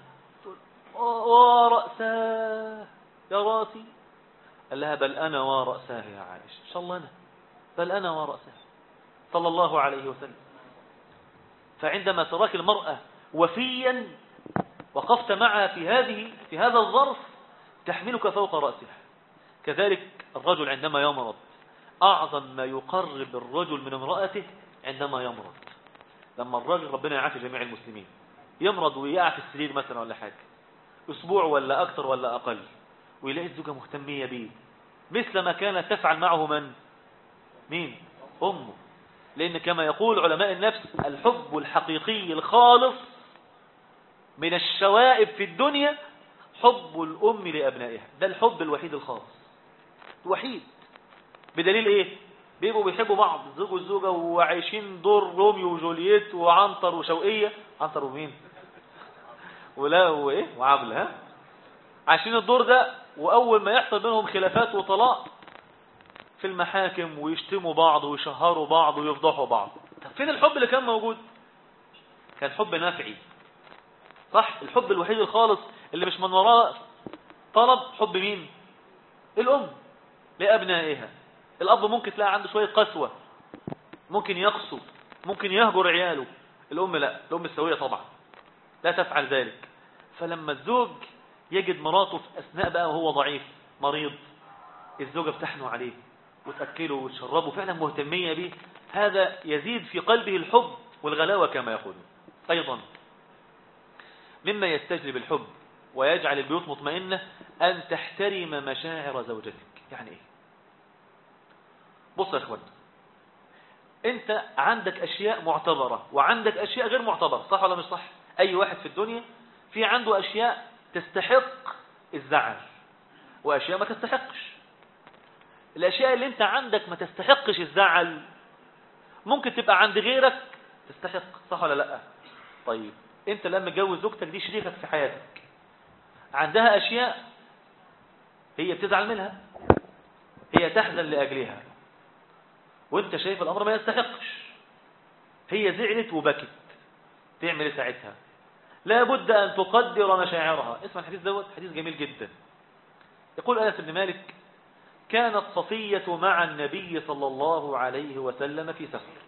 ورأساه يا راسي قال لها بل أنا ورأساه يا عائشة إن شاء الله أنا بل أنا ورأساه صلى الله عليه وسلم فعندما تراك المرأة وفيا وقفت معها في هذه في هذا الظرف تحملك فوق رأسها كذلك الرجل عندما يمرض أعظم ما يقرب الرجل من امرأته عندما يمرض لما الرجل ربنا يعافي جميع المسلمين يمرض ويقع في السرير مثلا ولا حاجة أسبوع ولا أكثر ولا أقل ويلاقي الزوجة مهتمية به مثل ما كانت تفعل معه من مين أمه لأن كما يقول علماء النفس الحب الحقيقي الخالص من الشوائب في الدنيا حب الأم لأبنائها ده الحب الوحيد الخاص وحيد بدليل ايه بيبقوا بيحبوا بعض الزوج والزوجة وعايشين دور روميو وجولييت وعنتر وشوقية عنتر ومين ولا وايه وعبلة ها عايشين الدور ده واول ما يحصل بينهم خلافات وطلاق في المحاكم ويشتموا بعض ويشهروا بعض ويفضحوا بعض طب فين الحب اللي كان موجود كان حب نافعي صح الحب الوحيد الخالص اللي مش من وراه طلب حب مين الأم لأبنائها الأب ممكن تلاقي عنده شوية قسوة ممكن يقسو ممكن يهجر عياله الأم لا الأم السوية طبعا لا تفعل ذلك فلما الزوج يجد مراته في أثناء بقى وهو ضعيف مريض الزوجة بتحنو عليه وتأكله وتشربه فعلا مهتمية به هذا يزيد في قلبه الحب والغلاوة كما يقولون أيضا مما يستجلب الحب ويجعل البيوت مطمئنة أن تحترم مشاعر زوجتك يعني إيه بص يا إخوان أنت عندك أشياء معتبرة وعندك أشياء غير معتبرة صح ولا مش صح أي واحد في الدنيا في عنده أشياء تستحق الزعل وأشياء ما تستحقش الأشياء اللي أنت عندك ما تستحقش الزعل ممكن تبقى عند غيرك تستحق صح ولا لا طيب أنت لما تجوز زوجتك دي شريكك في حياتك عندها أشياء هي بتزعل منها هي تحزن لأجلها وانت شايف الأمر ما يستحقش هي زعلت وبكت تعمل ايه ساعتها لابد أن تقدر مشاعرها اسمع الحديث دوت حديث جميل جدا يقول أنس بن مالك كانت صفية مع النبي صلى الله عليه وسلم في سفر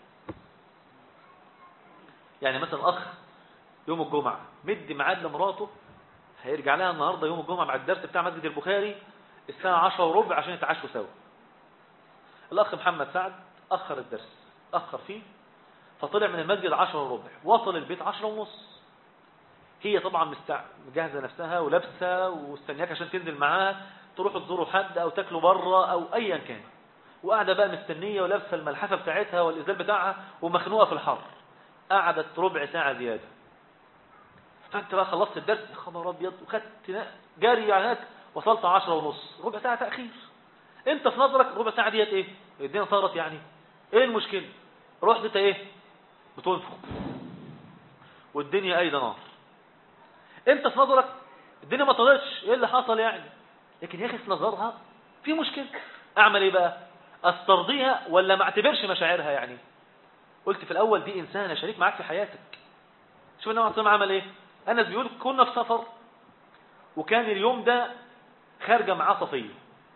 يعني مثلا أخ يوم الجمعة مدي ميعاد لمراته هيرجع لها النهاردة يوم الجمعة مع الدرس بتاع مسجد البخاري الساعة عشرة وربع عشان يتعشوا سوا الأخ محمد سعد أخر الدرس أخر فيه فطلع من المسجد عشرة وربع وصل البيت عشرة ونص هي طبعا مجهزة نفسها ولابسة واستنياك عشان تنزل معاها تروحوا تزوروا حد أو تاكلوا بره أو أيا كان وقاعدة بقى مستنية ولابسة الملحفة بتاعتها والإزال بتاعها ومخنوقة في الحر قعدت ربع ساعة زيادة فانت بقى خلصت الدرس يا خبر ابيض وخدت جاري هناك وصلت عشرة ونص ربع ساعة تأخير انت في نظرك ربع ساعة ديت ايه الدنيا صارت يعني ايه المشكلة رحت انت ايه بتنفخ والدنيا ايضا نار انت في نظرك الدنيا ما طلعتش ايه اللي حصل يعني لكن يا اخي في نظرها في مشكلة اعمل ايه بقى استرضيها ولا ما اعتبرش مشاعرها يعني قلت في الاول دي انسانة شريك معاك في حياتك شوف النبي عليه عمل ايه انس بيقول كنا في سفر وكان اليوم ده خارجه معاه صفيه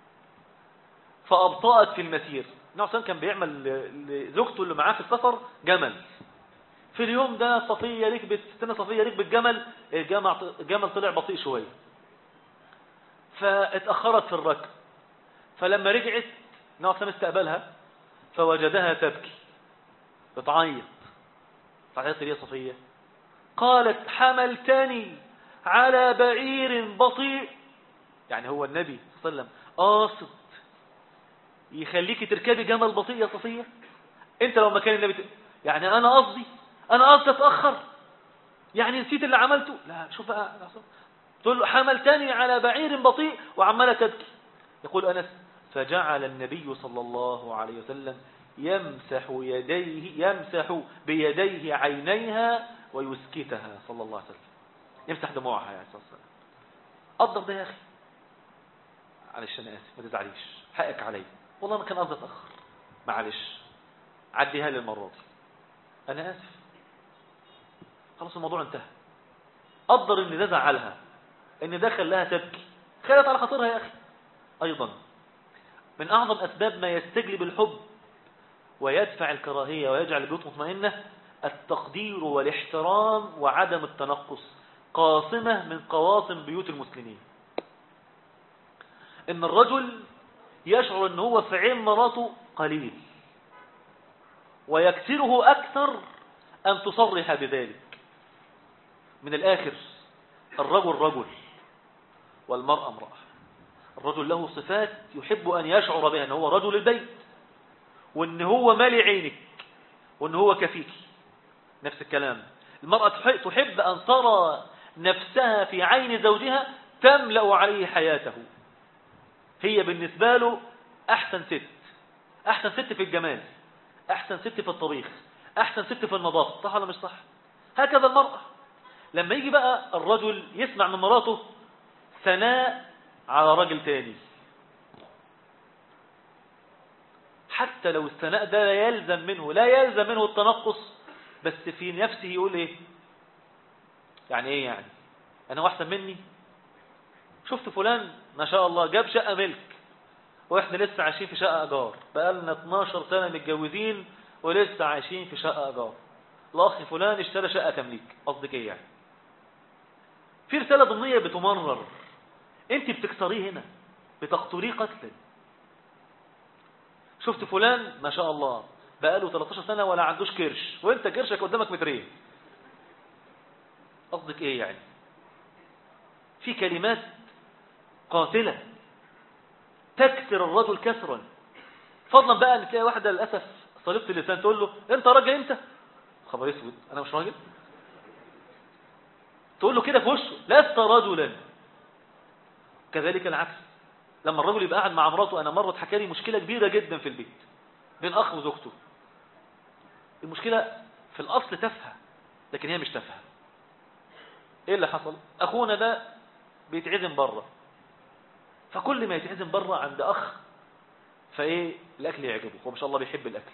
فابطأت في المسير النبي عليه كان بيعمل لزوجته اللي معاه في السفر جمل في اليوم ده صفيه ركبت ستنا صفيه ركبت جمل الجمل طلع بطيء شويه فاتأخرت في الركب فلما رجعت النبي عليه استقبلها فوجدها تبكي بتعيط فعيطت ليه صفيه قالت حملتني على بعير بطيء يعني هو النبي صلى الله عليه وسلم قاصد يخليك تركبي جمل بطيء يا صفية انت لو مكان النبي يعني انا قصدي انا قصدي اتأخر يعني نسيت اللي عملته لا شوف بقى تقول له حملتني على بعير بطيء وعمالة تبكي يقول أنس فجعل النبي صلى الله عليه وسلم يمسح يديه يمسح بيديه عينيها ويسكتها صلى الله عليه وسلم يمسح دموعها يا صلى الله عليه وسلم قدر ده يا أخي معلش أنا آسف ما تزعليش حقك علي والله ما كان قصدي أتأخر معلش عديها لي المرة دي أنا آسف خلاص الموضوع انتهى قدر ان ده زعلها ان ده خلاها تبكي خلت على خاطرها يا أخي أيضا من أعظم أسباب ما يستجلب الحب ويدفع الكراهية ويجعل البيوت مطمئنة التقدير والاحترام وعدم التنقص قاصمة من قواصم بيوت المسلمين ان الرجل يشعر ان هو في عين مراته قليل ويكسره اكثر ان تصرح بذلك من الاخر الرجل رجل والمرأة امرأة الرجل له صفات يحب ان يشعر بها ان هو رجل البيت وان هو مالي عينك وان هو كفيك نفس الكلام المرأة تحب أن ترى نفسها في عين زوجها تملأ عليه حياته هي بالنسبة له أحسن ست أحسن ست في الجمال أحسن ست في الطبيخ أحسن ست في النظافة صح ولا مش صح هكذا المرأة لما يجي بقى الرجل يسمع من مراته ثناء على راجل تاني حتى لو الثناء ده لا يلزم منه لا يلزم منه التنقص بس في نفسه يقول ايه يعني ايه يعني انا احسن مني شفت فلان ما شاء الله جاب شقة ملك واحنا لسه عايشين في شقة ايجار بقالنا 12 سنة متجوزين ولسه عايشين في شقة ايجار الاخ فلان اشترى شقة تمليك قصدك ايه يعني في رسالة ضمنية بتمرر انت بتكسريه هنا بتقتليه قتلا شفت فلان ما شاء الله بقاله 13 سنة ولا عندوش كرش وانت كرشك قدامك مترين قصدك ايه يعني في كلمات قاتلة تكسر الرجل كسرا فضلا بقى ان تلاقي واحدة للأسف صليبة اللسان تقول له انت راجل انت خبر اسود انا مش راجل تقول له كده في وشه لست رجلا كذلك العكس لما الرجل يبقى قاعد مع مراته انا مرة حكى لي مشكلة كبيرة جدا في البيت بين اخ وزوجته المشكلة في الاصل تافهه لكن هي مش تافهه ايه اللي حصل اخونا ده بيتعزم بره فكل ما يتعزم بره عند اخ فايه الاكل يعجبه هو ما شاء الله بيحب الاكل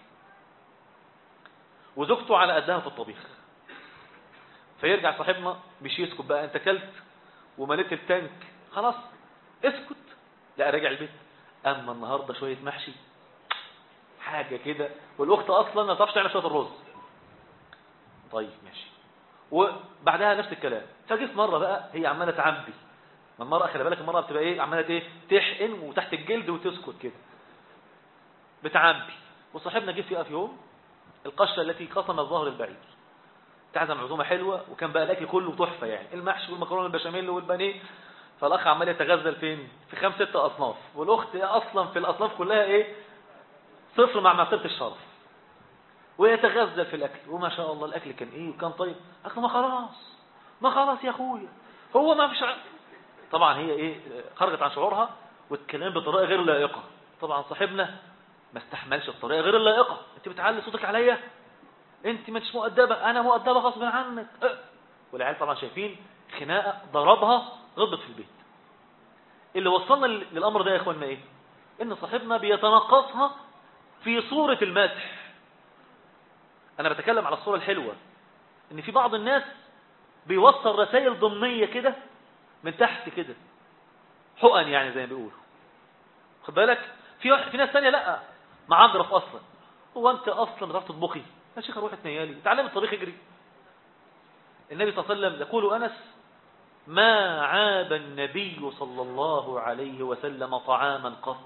وزوجته على قدها في الطبيخ فيرجع صاحبنا مش يسكت بقى انت كلت ومليت التانك خلاص اسكت لا راجع البيت اما النهارده شويه محشي حاجه كده والاخت اصلا ما تعرفش تعمل شويه الرز طيب ماشي وبعدها نفس الكلام فجيت مره بقى هي عماله تعبي ما المراه خلي بالك المراه بتبقى ايه عماله ايه تحقن وتحت الجلد وتسكت كده بتعبي وصاحبنا جه فيها في يوم القشه التي قسمت ظهر البعير تعزم عزومه حلوه وكان بقى الاكل كله تحفه يعني المحشي والمكرونه البشاميل والبانيه فالاخ عمال يتغزل فين في خمس ست اصناف والاخت اصلا في الاصناف كلها ايه صفر مع مرتبه الشرف ويتغزل في الاكل وما شاء الله الاكل كان ايه وكان طيب اكل ما خلاص ما خلاص يا اخويا هو ما فيش طبعا هي ايه خرجت عن شعورها والكلام بطريقه غير لائقه طبعا صاحبنا ما استحملش الطريقه غير اللائقه انت بتعلي صوتك عليا انت ما انتش مؤدبه انا مؤدبه غصب عنك اه. والعيال طبعا شايفين خناقه ضربها غضبت في البيت اللي وصلنا للامر ده يا اخواننا ايه ان صاحبنا بيتنقصها في صورة المدح انا بتكلم على الصورة الحلوة ان في بعض الناس بيوصل رسائل ضمنية كده من تحت كده حقن يعني زي ما بيقولوا خد بالك في في ناس ثانيه لا معجرف اصلا هو انت اصلا بتعرف تطبخي يا شيخ روح اتنيالي تعلم الطبيخ اجري النبي صلى الله عليه وسلم يقول انس ما عاب النبي صلى الله عليه وسلم طعاما قط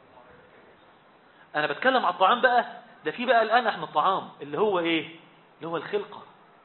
انا بتكلم على الطعام بقى ده في بقى الان احنا الطعام اللي هو ايه اللي هو الخلقة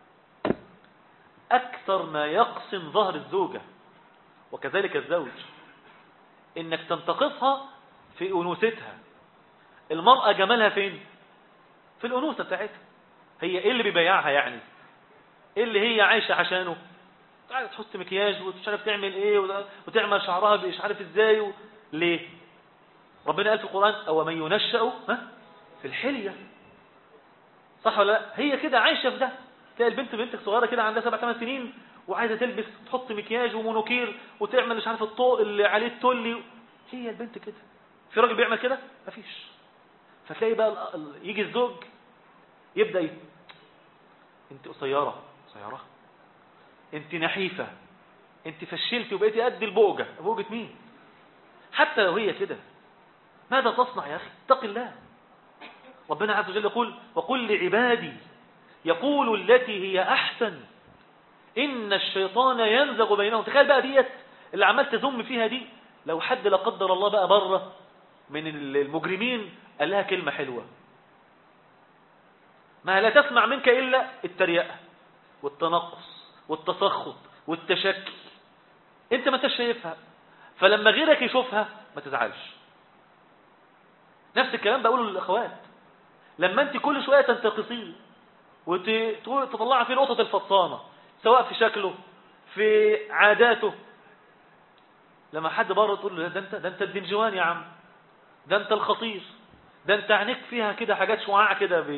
اكثر ما يقسم ظهر الزوجة وكذلك الزوج انك تنتقصها في انوثتها المرأة جمالها فين في الانوثة بتاعتها هي ايه اللي بيبيعها يعني ايه اللي هي عايشة عشانه قاعدة تحط مكياج ومش عارف تعمل ايه وتعمل شعرها مش عارف ازاي و... ليه ربنا قال في القرآن او من ينشأ ها في الحلية صح ولا لا هي كده عايشة في ده تلاقي البنت بنتك صغيرة كده عندها سبع ثمان سنين وعايزة تلبس تحط مكياج ومونوكير وتعمل مش عارف الطوق اللي عليه التولي هي البنت كده في راجل بيعمل كده مفيش فتلاقي بقى يجي الزوج يبدأ ي... انت قصيرة قصيرة انت نحيفة انت فشلتي وبقيتي قد البوجة بوجة مين حتى لو هي كده ماذا تصنع يا أخي اتق الله ربنا عز وجل يقول وقل لعبادي يقول التي هي أحسن إن الشيطان ينزغ بينهم تخيل بقى ديت اللي عمال تذم فيها دي لو حد لا قدر الله بقى بره من المجرمين قال لها كلمة حلوة ما لا تسمع منك إلا التريقة والتنقص والتسخط والتشكي انت ما انتش شايفها فلما غيرك يشوفها ما تزعلش نفس الكلام بقوله للأخوات لما انت كل شوية تنتقصيه وتطلع فيه نقطة الفطانة سواء في شكله في عاداته لما حد بره تقول له ده انت ده انت الدنجوان يا عم ده انت الخطير ده انت عينيك فيها كده حاجات شعاع كده ب...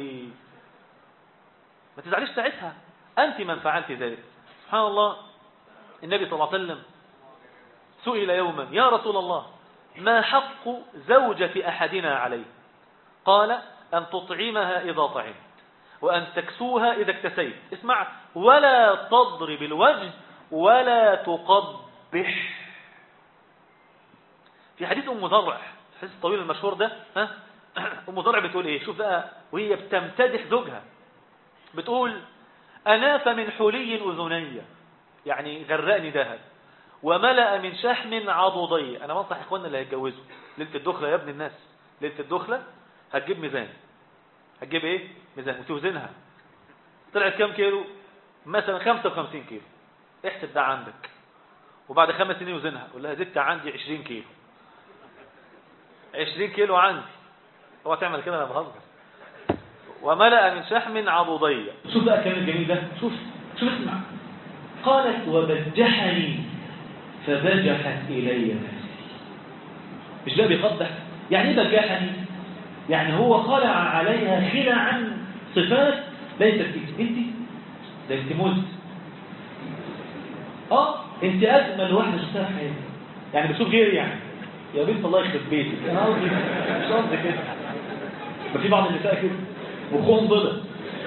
ما تزعليش ساعتها انت من فعلت ذلك سبحان الله النبي صلى الله عليه وسلم سئل يوما يا رسول الله ما حق زوجة أحدنا عليه قال أن تطعمها إذا طعمت وأن تكسوها إذا اكتسيت اسمع ولا تضرب الوجه ولا تقبح في حديث أم ذرع الحديث الطويل المشهور ده ها أم ذرع بتقول إيه شوف بقى وهي بتمتدح زوجها بتقول أناف من حلي أذني يعني غرقني ذهب وملأ من شحم عضدي أنا بنصح إخواننا اللي هيتجوزوا ليلة الدخلة يا ابن الناس ليلة الدخلة هتجيب ميزان هتجيب إيه ميزان وتوزنها طلعت كام كيلو مثلا 55 كيلو احسب ده عندك وبعد خمس سنين وزنها قول لها زدت عندي 20 كيلو 20 كيلو عندي هو تعمل كده انا بهزر وملأ من شحم عضدي شوف بقى الكلام الجميل ده شوف شوف اسمع قالت وبجحني فبجحت إلي نفسي مش ده بيقدح يعني ايه بجحني يعني هو خلع عليها خلعا صفات ليست فيك انت ده انت موت اه انت اجمل واحده شفتها في حياتي يعني بشوف غيري يعني يا بنت الله يخرب بيتك انا قصدي مش قصدي كده ما في بعض النساء كده وقنبله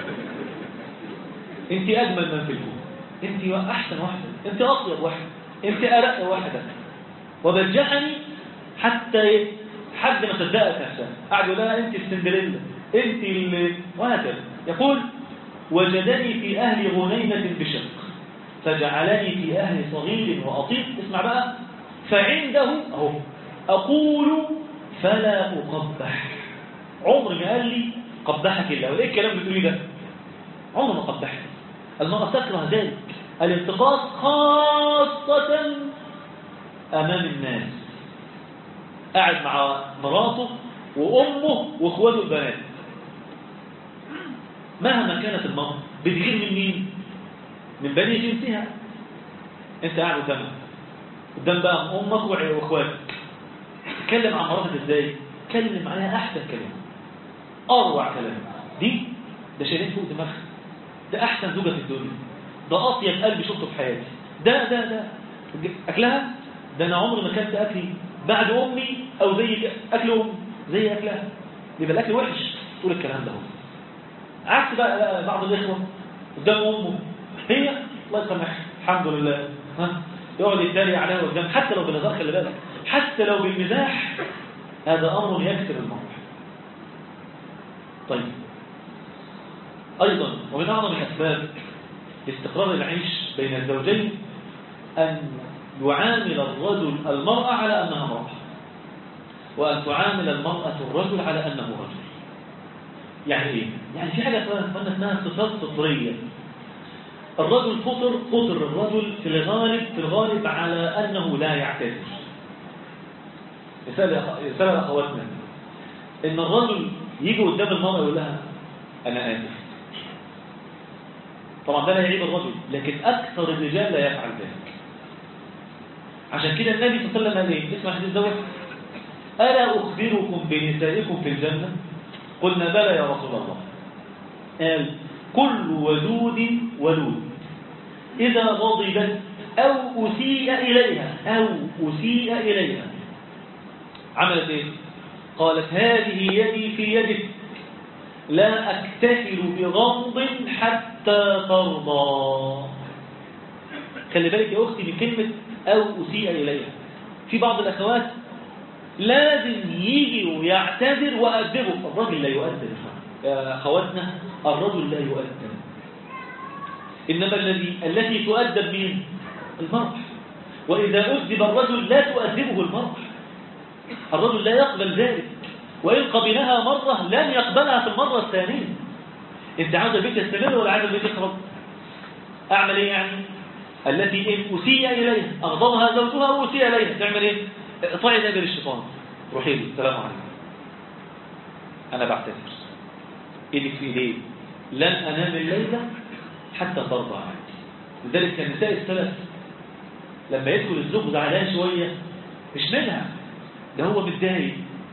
انت اجمل من في الكون انت احسن واحده انت اطيب واحده انت ارق واحده وبجحني حتى ايه حد ما صدقت نفسها قعد يقول لها انت السندريلا انت اللي وهكذا يقول وجدني في اهل غنيمه بشق فجعلني في اهل صغير واطيب اسمع بقى فعنده اهو اقول فلا اقبح عمر ما قال لي قبحك الله وايه الكلام اللي بتقوليه ده عمر ما قبحك المرأة تكره ذلك الانتقاص خاصة أمام الناس قاعد مع مراته وأمه وإخواته البنات مهما كانت المرأة بتغير من مين؟ من بني جنسها انت قاعد قدامها قدام بقى أمك وإخواتك تتكلم عن مراتك ازاي؟ تكلم عليها أحسن كلام أروع كلام دي ده شايلين فوق دماغها ده أحسن زوجة في الدنيا ده أطيب قلبي شفته في حياتي ده ده ده أكلها ده أنا عمري ما كانت أكلي بعد أمي أو زي أكل أمي زي أكلها يبقى الأكل وحش تقول الكلام ده هو عكس بقى بعض الإخوة قدام أمه هي الله يسامحها الحمد لله ها يقعد يتريق عليها قدام حتى لو بالهزار خلي بالك حتى لو بالمزاح هذا أمر يكسر المرء طيب أيضا ومن أعظم الأسباب لاستقرار العيش بين الزوجين أن يعامل الرجل المرأة على أنها امرأة وأن تعامل المرأة الرجل على أنه رجل يعني إيه؟ يعني في حاجة اسمها صفات فطرية الرجل فطر فطر الرجل في الغالب في الغالب على أنه لا يعتذر رسالة أخواتنا إن الرجل يجي قدام المرأة يقول لها أنا آسف طبعا ده لا يعيب الرجل لكن أكثر الرجال لا يفعل ذلك عشان كده النبي صلى الله عليه وسلم قال ايه اسمع حديث دوت ألا أخبركم بنسائكم في الجنة قلنا بلى يا رسول الله قال كل ودود ولود إذا غضبت أو أسيء إليها أو أسيء إليها عملت إيه قالت هذه يدي في يدك لا أكتفل بغمض حتى ترضى خلي بالك يا أختي من كلمة أو أسيء إليها في بعض الأخوات لازم يجي ويعتذر وأدبه الرجل لا يؤدب يا أخواتنا الرجل لا يؤدب إنما الذي التي تؤدب مين المرأة وإذا أدب الرجل لا تؤدبه المرأة الرجل لا يقبل ذلك وإن قبلها مرة لن يقبلها في المرة الثانية انت عاوز البيت يستمر ولا عاوز البيت يخرب اعمل ايه يعني التي ان اسيء اليها اغضبها زوجها واسيء اليها تعمل ايه اطلعي تقابل الشيطان روحي له السلام عليكم انا بعتذر ايدك في ايديه لن انام الليله حتى ترضى عني لذلك كان نساء السلف لما يدخل الزوج زعلان شويه مش منها ده هو متضايق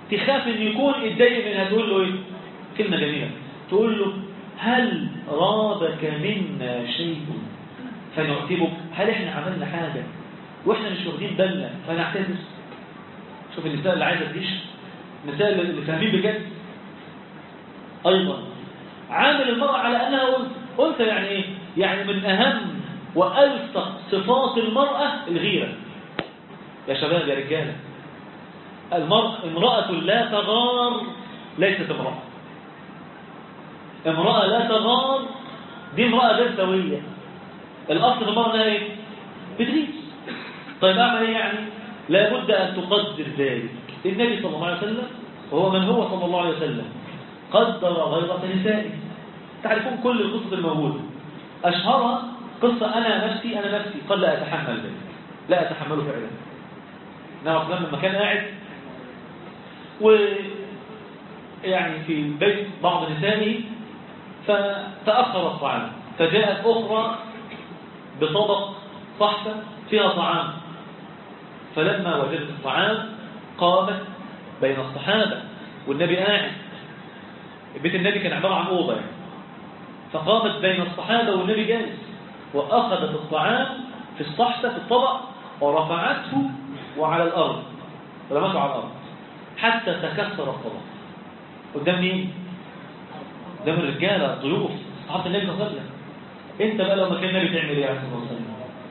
تخاف ان يكون اتضايق منها تقول له ايه كلمة جميلة تقول له هل رابك منا شيء فنعتبك هل احنا عملنا حاجة واحنا مش واخدين بالنا فنعتذر شوف النساء اللي عايزة تعيش النساء اللي فاهمين بجد ايضا عامل المرأة على انها انثى انثى يعني ايه يعني من اهم والصق صفات المرأة الغيرة يا شباب يا رجالة المرأة امرأة لا تغار ليست امرأة امرأة لا تغار دي امرأة غير سوية الأصل في المرأة ايه بتغيث طيب أعمل ايه يعني لابد أن تقدر ذلك النبي صلى الله عليه وسلم وهو من هو صلى الله عليه وسلم قدر غيرة نسائه تعرفون كل القصص الموجودة أشهرها قصة أنا نفسي أنا نفسي قال لا أتحمل ذلك لا أتحمله فعلا نعرف لما كان قاعد و يعني في بيت بعض نسائه فتأخر الطعام فجاءت أخرى بطبق صحفة فيها طعام فلما وجدت الطعام قامت بين الصحابة والنبي قاعد بيت النبي كان عبارة عن أوضة يعني. فقامت بين الصحابة والنبي جالس وأخذت الطعام في الصحفة في الطبق ورفعته وعلى الأرض رمته على الأرض حتى تكسر الطبق قدام مين؟ قدام الرجالة الضيوف صحابة النبي صلى الله عليه وسلم انت بقى لو مكان النبي تعمل ايه عليه الصلاة والسلام؟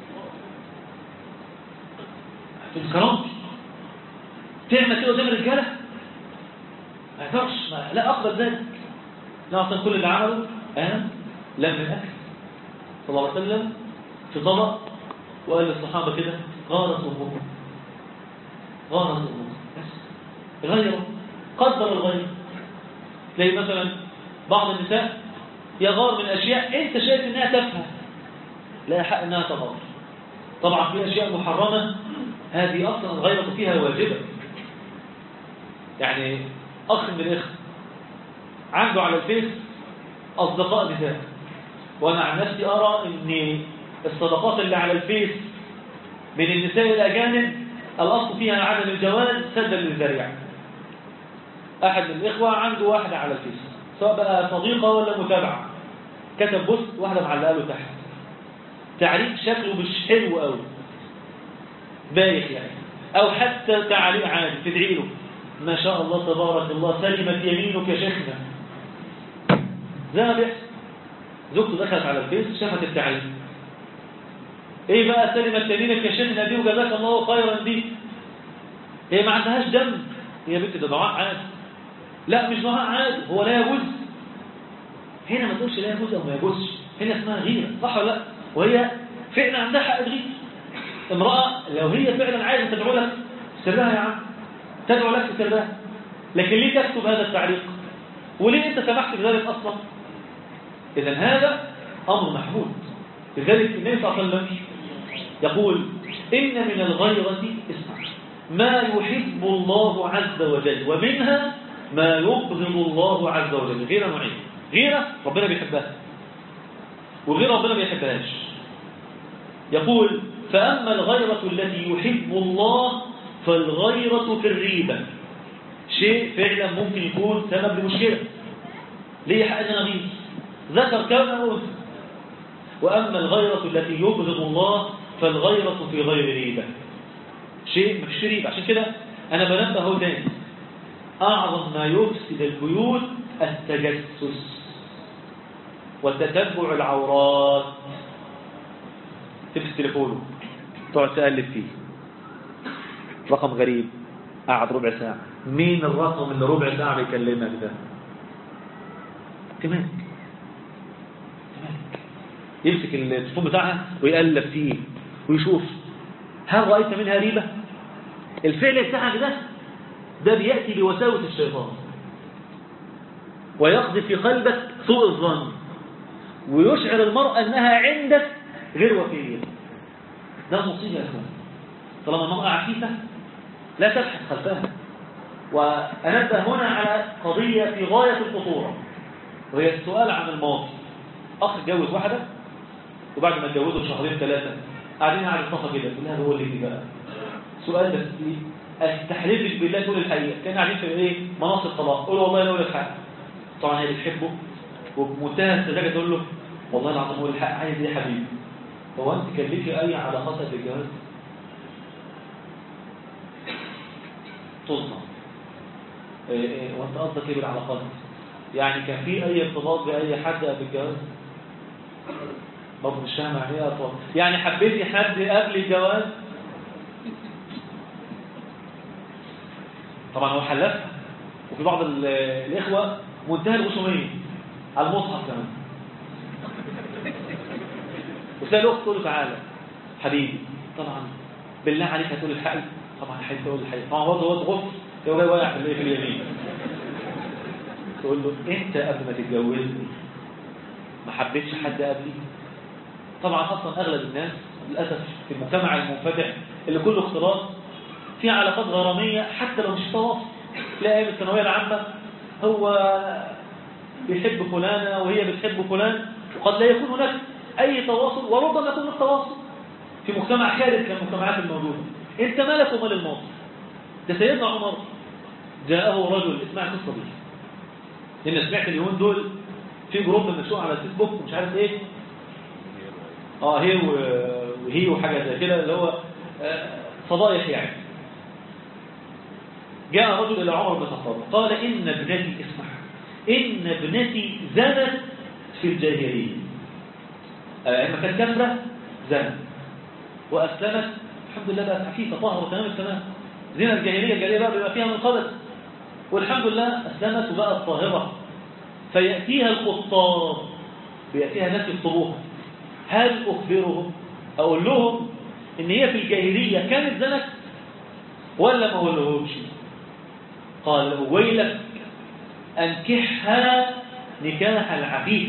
في الكرامتي تعمل كده قدام الرجالة؟ ما يقدرش لا أقبل ذلك لا أصلا كل اللي عمله أنا لم الأكل صلى الله عليه وسلم في طبق وقال للصحابة كده غارت أمكم غارت أمكم بس غيروا قدر الغير تلاقي مثلا بعض النساء يغار من أشياء أنت شايف إنها تفهم لا حق إنها تغار طبعا في أشياء محرمة هذه أصلا الغيرة فيها واجبة يعني أخ من الإخ عنده على الفيس أصدقاء نساء وأنا عن نفسي أرى أن الصداقات اللي على الفيس من النساء الأجانب الأصل فيها عدم الجواز سدا للذريعة أحد من الإخوة عنده واحدة على الفيس سواء بقى صديقة ولا متابعة كتب بوست واحدة معلقة له تحت تعليق شكله مش حلو قوي بايخ يعني أو حتى تعليق عادي تدعي له ما شاء الله تبارك الله سلمت يمينك يا شيخنا زي ما بيحصل زوجته دخلت على الفيس شافت التعليق ايه بقى سلمت يمينك يا شيخنا دي وجزاك الله خيرا دي هي ما عندهاش دم هي بنت ده دعاء عادي لا مش دعاء عادي هو لا يجوز هنا ما تقولش لا يجوز او ما يجوزش هنا اسمها غيره صح ولا لا وهي فعلا عندها حق تغير امرأة لو هي فعلا عايزة تدعو لك سرها يا عم تدعو لك في سرها لكن ليه تكتب هذا التعليق وليه انت سمحت بذلك اصلا اذا هذا امر محمود لذلك النبي صلى الله عليه وسلم يقول ان من الغيرة اسمع ما يحب الله عز وجل ومنها ما يبغض الله عز وجل غيرة نوعين غيرة ربنا بيحبها وغير ربنا ما بيحبهاش يقول فأما الغيرة التي يحب الله فالغيرة في الريبة شيء فعلا ممكن يكون سبب لمشكلة ليه حق أن نغير ذكر كون أنثى وأما الغيرة التي يبغض الله فالغيرة في غير ريبة شيء مش ريبة عشان كده أنا بنبه هو تاني أعظم ما يفسد البيوت التجسس وتتبع العورات تمسك تليفونه تقعد تقلب فيه رقم غريب قعد ربع ساعة مين الرقم اللي ربع ساعة بيكلمك ده تمام يمسك التليفون بتاعها ويقلب فيه ويشوف هل رأيت منها ريبة الفعل بتاعك ده ده بيأتي بوساوس الشيطان ويقضي في قلبك سوء الظن ويشعر المرأة أنها عندك غير وفية ده مصيبة يا أخوان طالما المرأة عفيفة لا تبحث خلفها وأنبه هنا على قضية في غاية الخطورة وهي السؤال عن الماضي أخ اتجوز واحدة وبعد ما اتجوزوا شهرين ثلاثة قاعدين على الصفة كده تقول لها بقول لك بقى سؤال بس استحلفك بالله تقول الحقيقه كان قاعدين في ايه مناصب طلاق قول والله لا اقول الحق طبعا هي بتحبه وبمنتهى السذاجه تقول له والله العظيم قول الحق عايز ايه يا حبيبي هو انت كان ليكي اي علاقات في الجواز تصنع إيه إيه وانت قصدك ايه بالعلاقات يعني كان في اي ارتباط باي حد قبل الجواز برضه مش فاهم يعني ايه ارتباط يعني حبيتي حد قبل الجواز طبعا هو حلفها وفي بعض ال- الاخوه منتهى الرسوميه على المصحف كمان وتلاقي الاخت تقول له تعالى حبيبي طبعا بالله عليك هتقول الحقيقه طبعا حبيبي تقول الحقيقه طبعا برضه هو غفر هو جاي واقع في ال- في اليمين تقول له انت قبل ما تتجوزني ما حبيتش حد قبلي طبعا اصلا اغلب الناس للاسف في المجتمع المنفتح اللي كله اختلاط في علاقات غراميه حتى لو مش تواصل تلاقي ايام الثانويه العامه هو بيحب فلانه وهي بتحب فلان وقد لا يكون هناك اي تواصل وربما يكون التواصل في مجتمع خارج كالمجتمعات الموجوده انت مالك ومال الماضي ده سيدنا عمر جاءه رجل اسمع القصه دي لان سمعت اليومين دول في جروب منشوع على الفيسبوك ومش عارف ايه اه هي و- وهي وحاجه زي كده اللي هو آه، فضايح يعني جاء رجل الى عمر بن الخطاب قال ان ابنتي اسمع ان ابنتي زنت في الجاهليه آه، اما كانت كافره زنت واسلمت الحمد لله بقت عفيفه طاهره تمام التمام زنا الجاهليه الجاهليه بقى بيبقى فيها من قبل والحمد لله اسلمت وبقت طاهره فياتيها الخطاب بياتيها ناس يخطبوها هل اخبرهم اقول لهم ان هي في الجاهليه كانت زنت ولا ما اقولهمش قال له ويلك انكحها نكاح العفيفه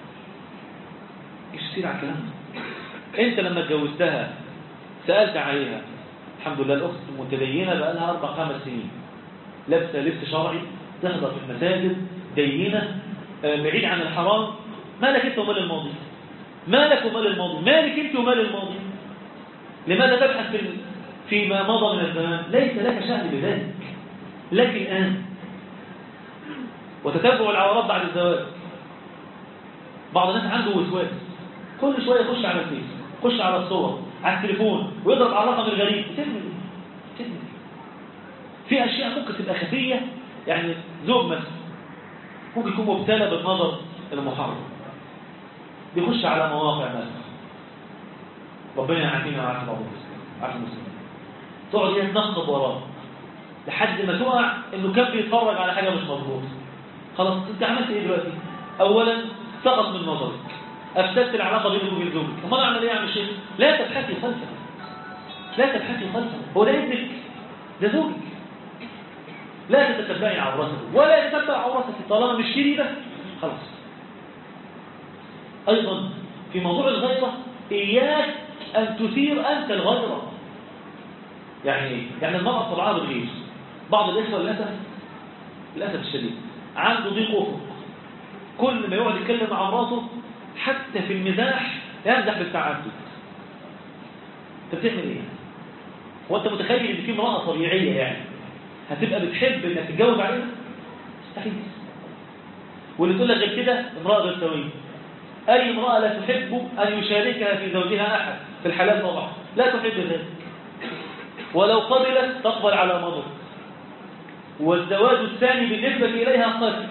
ايش تصير على الكلام ده؟ انت لما اتجوزتها سالت عليها الحمد لله الاخت متدينه بقى لها اربع خمس سنين لابسه لبس شرعي تحضر في المساجد دينه آه، بعيد عن الحرام مالك انت ومال الماضي مالك ومال الماضي مالك انت ومال الماضي لماذا تبحث في فيما مضى من الزمان ليس لك شأن بذلك لك الآن وتتبع العورات بعد الزواج بعض الناس عنده وسواس كل شوية يخش على الفيس يخش على الصور على التليفون ويضرب على الرقم الغريب تعمل ايه؟ تعمل ايه؟ في أشياء ممكن تبقى خفية يعني زوج مثلا ممكن يكون مبتلى بالنظر المحرم بيخش على مواقع مثلا ربنا يعافينا ويعافي بعض المسلمين عافي المسلمين تقعد هي تنقب وراه لحد ما تقع انه كان بيتفرج على حاجه مش مظبوطه خلاص انت عملت ايه دلوقتي اولا سقط من نظرك افسدت العلاقه بينك وبين زوجك امال اعمل ايه يا عم الشيخ لا تبحثي خلفه لا تبحثي خلفه هو ده ابنك ده زوجك لا تتتبعي عورته ولا يتتبع عورتك طالما مش شريبه خلاص ايضا في موضوع الغيره اياك ان تثير انت الغيره يعني ايه؟ يعني المرأة طبعها بتغير بعض الإخوة للأسف للأسف الشديد عنده ضيق أفق كل ما يقعد يتكلم مع مراته حتى في المزاح يمزح بالتعدد انت بتعمل ايه؟ هو انت متخيل ان في امرأة طبيعية يعني هتبقى بتحب انك تتجوز عليها؟ مستحيل واللي تقول لك غير كده امرأة غير سوية أي امرأة لا تحب أن يشاركها في زوجها أحد في الحلال طبعا لا تحب ذلك ولو قبلت تقبل على مضر والزواج الثاني بالنسبة إليها قتل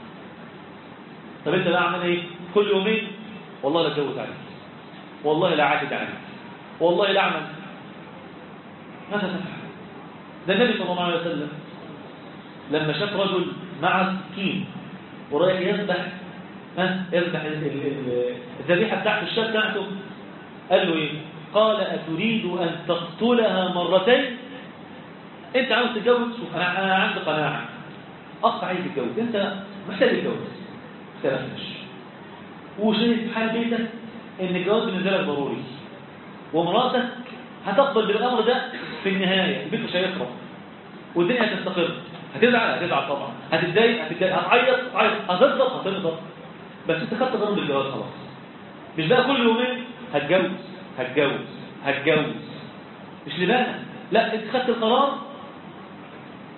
طب انت بقى عمل ايه كل يومين والله لا اتجوز عليك والله لا عاتد عليك والله لا اعمل ماذا تفعل ده النبي صلى الله عليه وسلم لما شاف رجل مع سكين ورايح يذبح ها يذبح ال- ال- ال- الذبيحه بتاعته الشاة بتاعته قال له ايه قال اتريد ان تقتلها مرتين انت عاوز تتجوز شوف انا أنا عندي قناعه اخ عايز يتجوز انت محتاج تتجوز ما تختلفش وشايف في حال بيتك ان الجواز بالنسبه لك ضروري ومراتك هتقبل بالامر ده في النهايه البيت مش هيخرب والدنيا هتستقر هتزعل هتزعل طبعا هتتضايق هتتضايق هتعيط هتعيط هتغضب هتغضب بس انت خدت قرار بالجواز خلاص مش بقى كل يومين هتجوز هتجوز هتجوز مش لبالك لا انت خدت القرار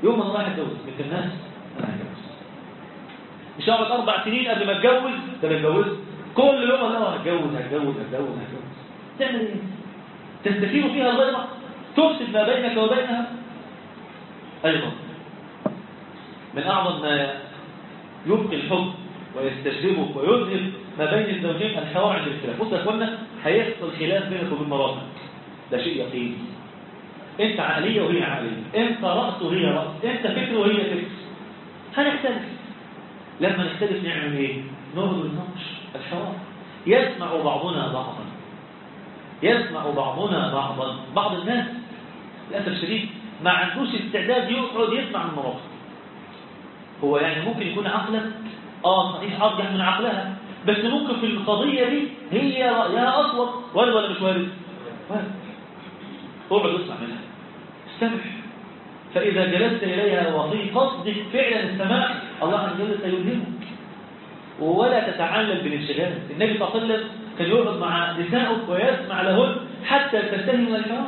يوم ما انا رايح اتجوز بنت الناس انا هتجوز مش هقعد اربع سنين قبل ما اتجوز ده انا اتجوزت كل يوم انا هتجوز هتجوز هتجوز هتجوز تعمل ايه؟ تستثير فيها الغيرة تفسد ما بينك وبينها ايضا من اعظم ما يبقي الحب ويستجلبه ويذهب ما بين الزوجين الحوار عند الاختلاف بص يا اخوانا هيحصل خلاف بينك وبين مراتك ده شيء يقيني انت عقليه وهي عقليه انت راس وهي راس انت فكر وهي فكر هنختلف لما نختلف نعمل ايه نقعد نناقش الحوار يسمع بعضنا بعضا يسمع بعضنا بعضا بعض الناس للاسف الشديد ما عندوش استعداد يقعد يسمع من مراته هو يعني ممكن يكون عقلك اه صحيح ارجح من عقلها بس ممكن في القضيه دي هي رايها اصوب وارد ولا مش وارد وارد اقعد اسمع منها استمع فإذا جلست إليها وفي قصدك فعلا السماع الله عز وجل سيلهمك ولا تتعلل بالانشغال النبي صلى الله عليه وسلم كان يقعد مع نسائه ويسمع لهن حتى تنتهي من الحوار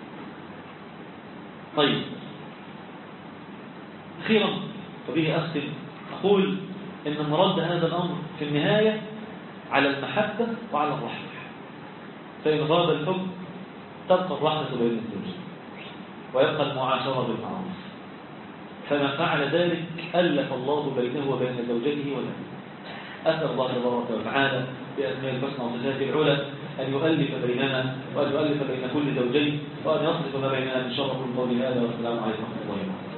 طيب أخيرا وبه أختم أقول إن مرد هذا الأمر في النهاية على المحبة وعلى الرحمة فإن غاب الحب تبقى الرحمة بين الزوجين ويبقى المعاشرة بالمعروف فمن فعل ذلك ألف الله بينه وبين زوجته وله أسأل الله تبارك وتعالى بأسماء الحسنى وصفاته العلى أن يؤلف بيننا وأن يؤلف بين كل زوجين وأن يصرف ما بيننا من شر كل قول هذا والسلام عليكم ورحمة الله وبركاته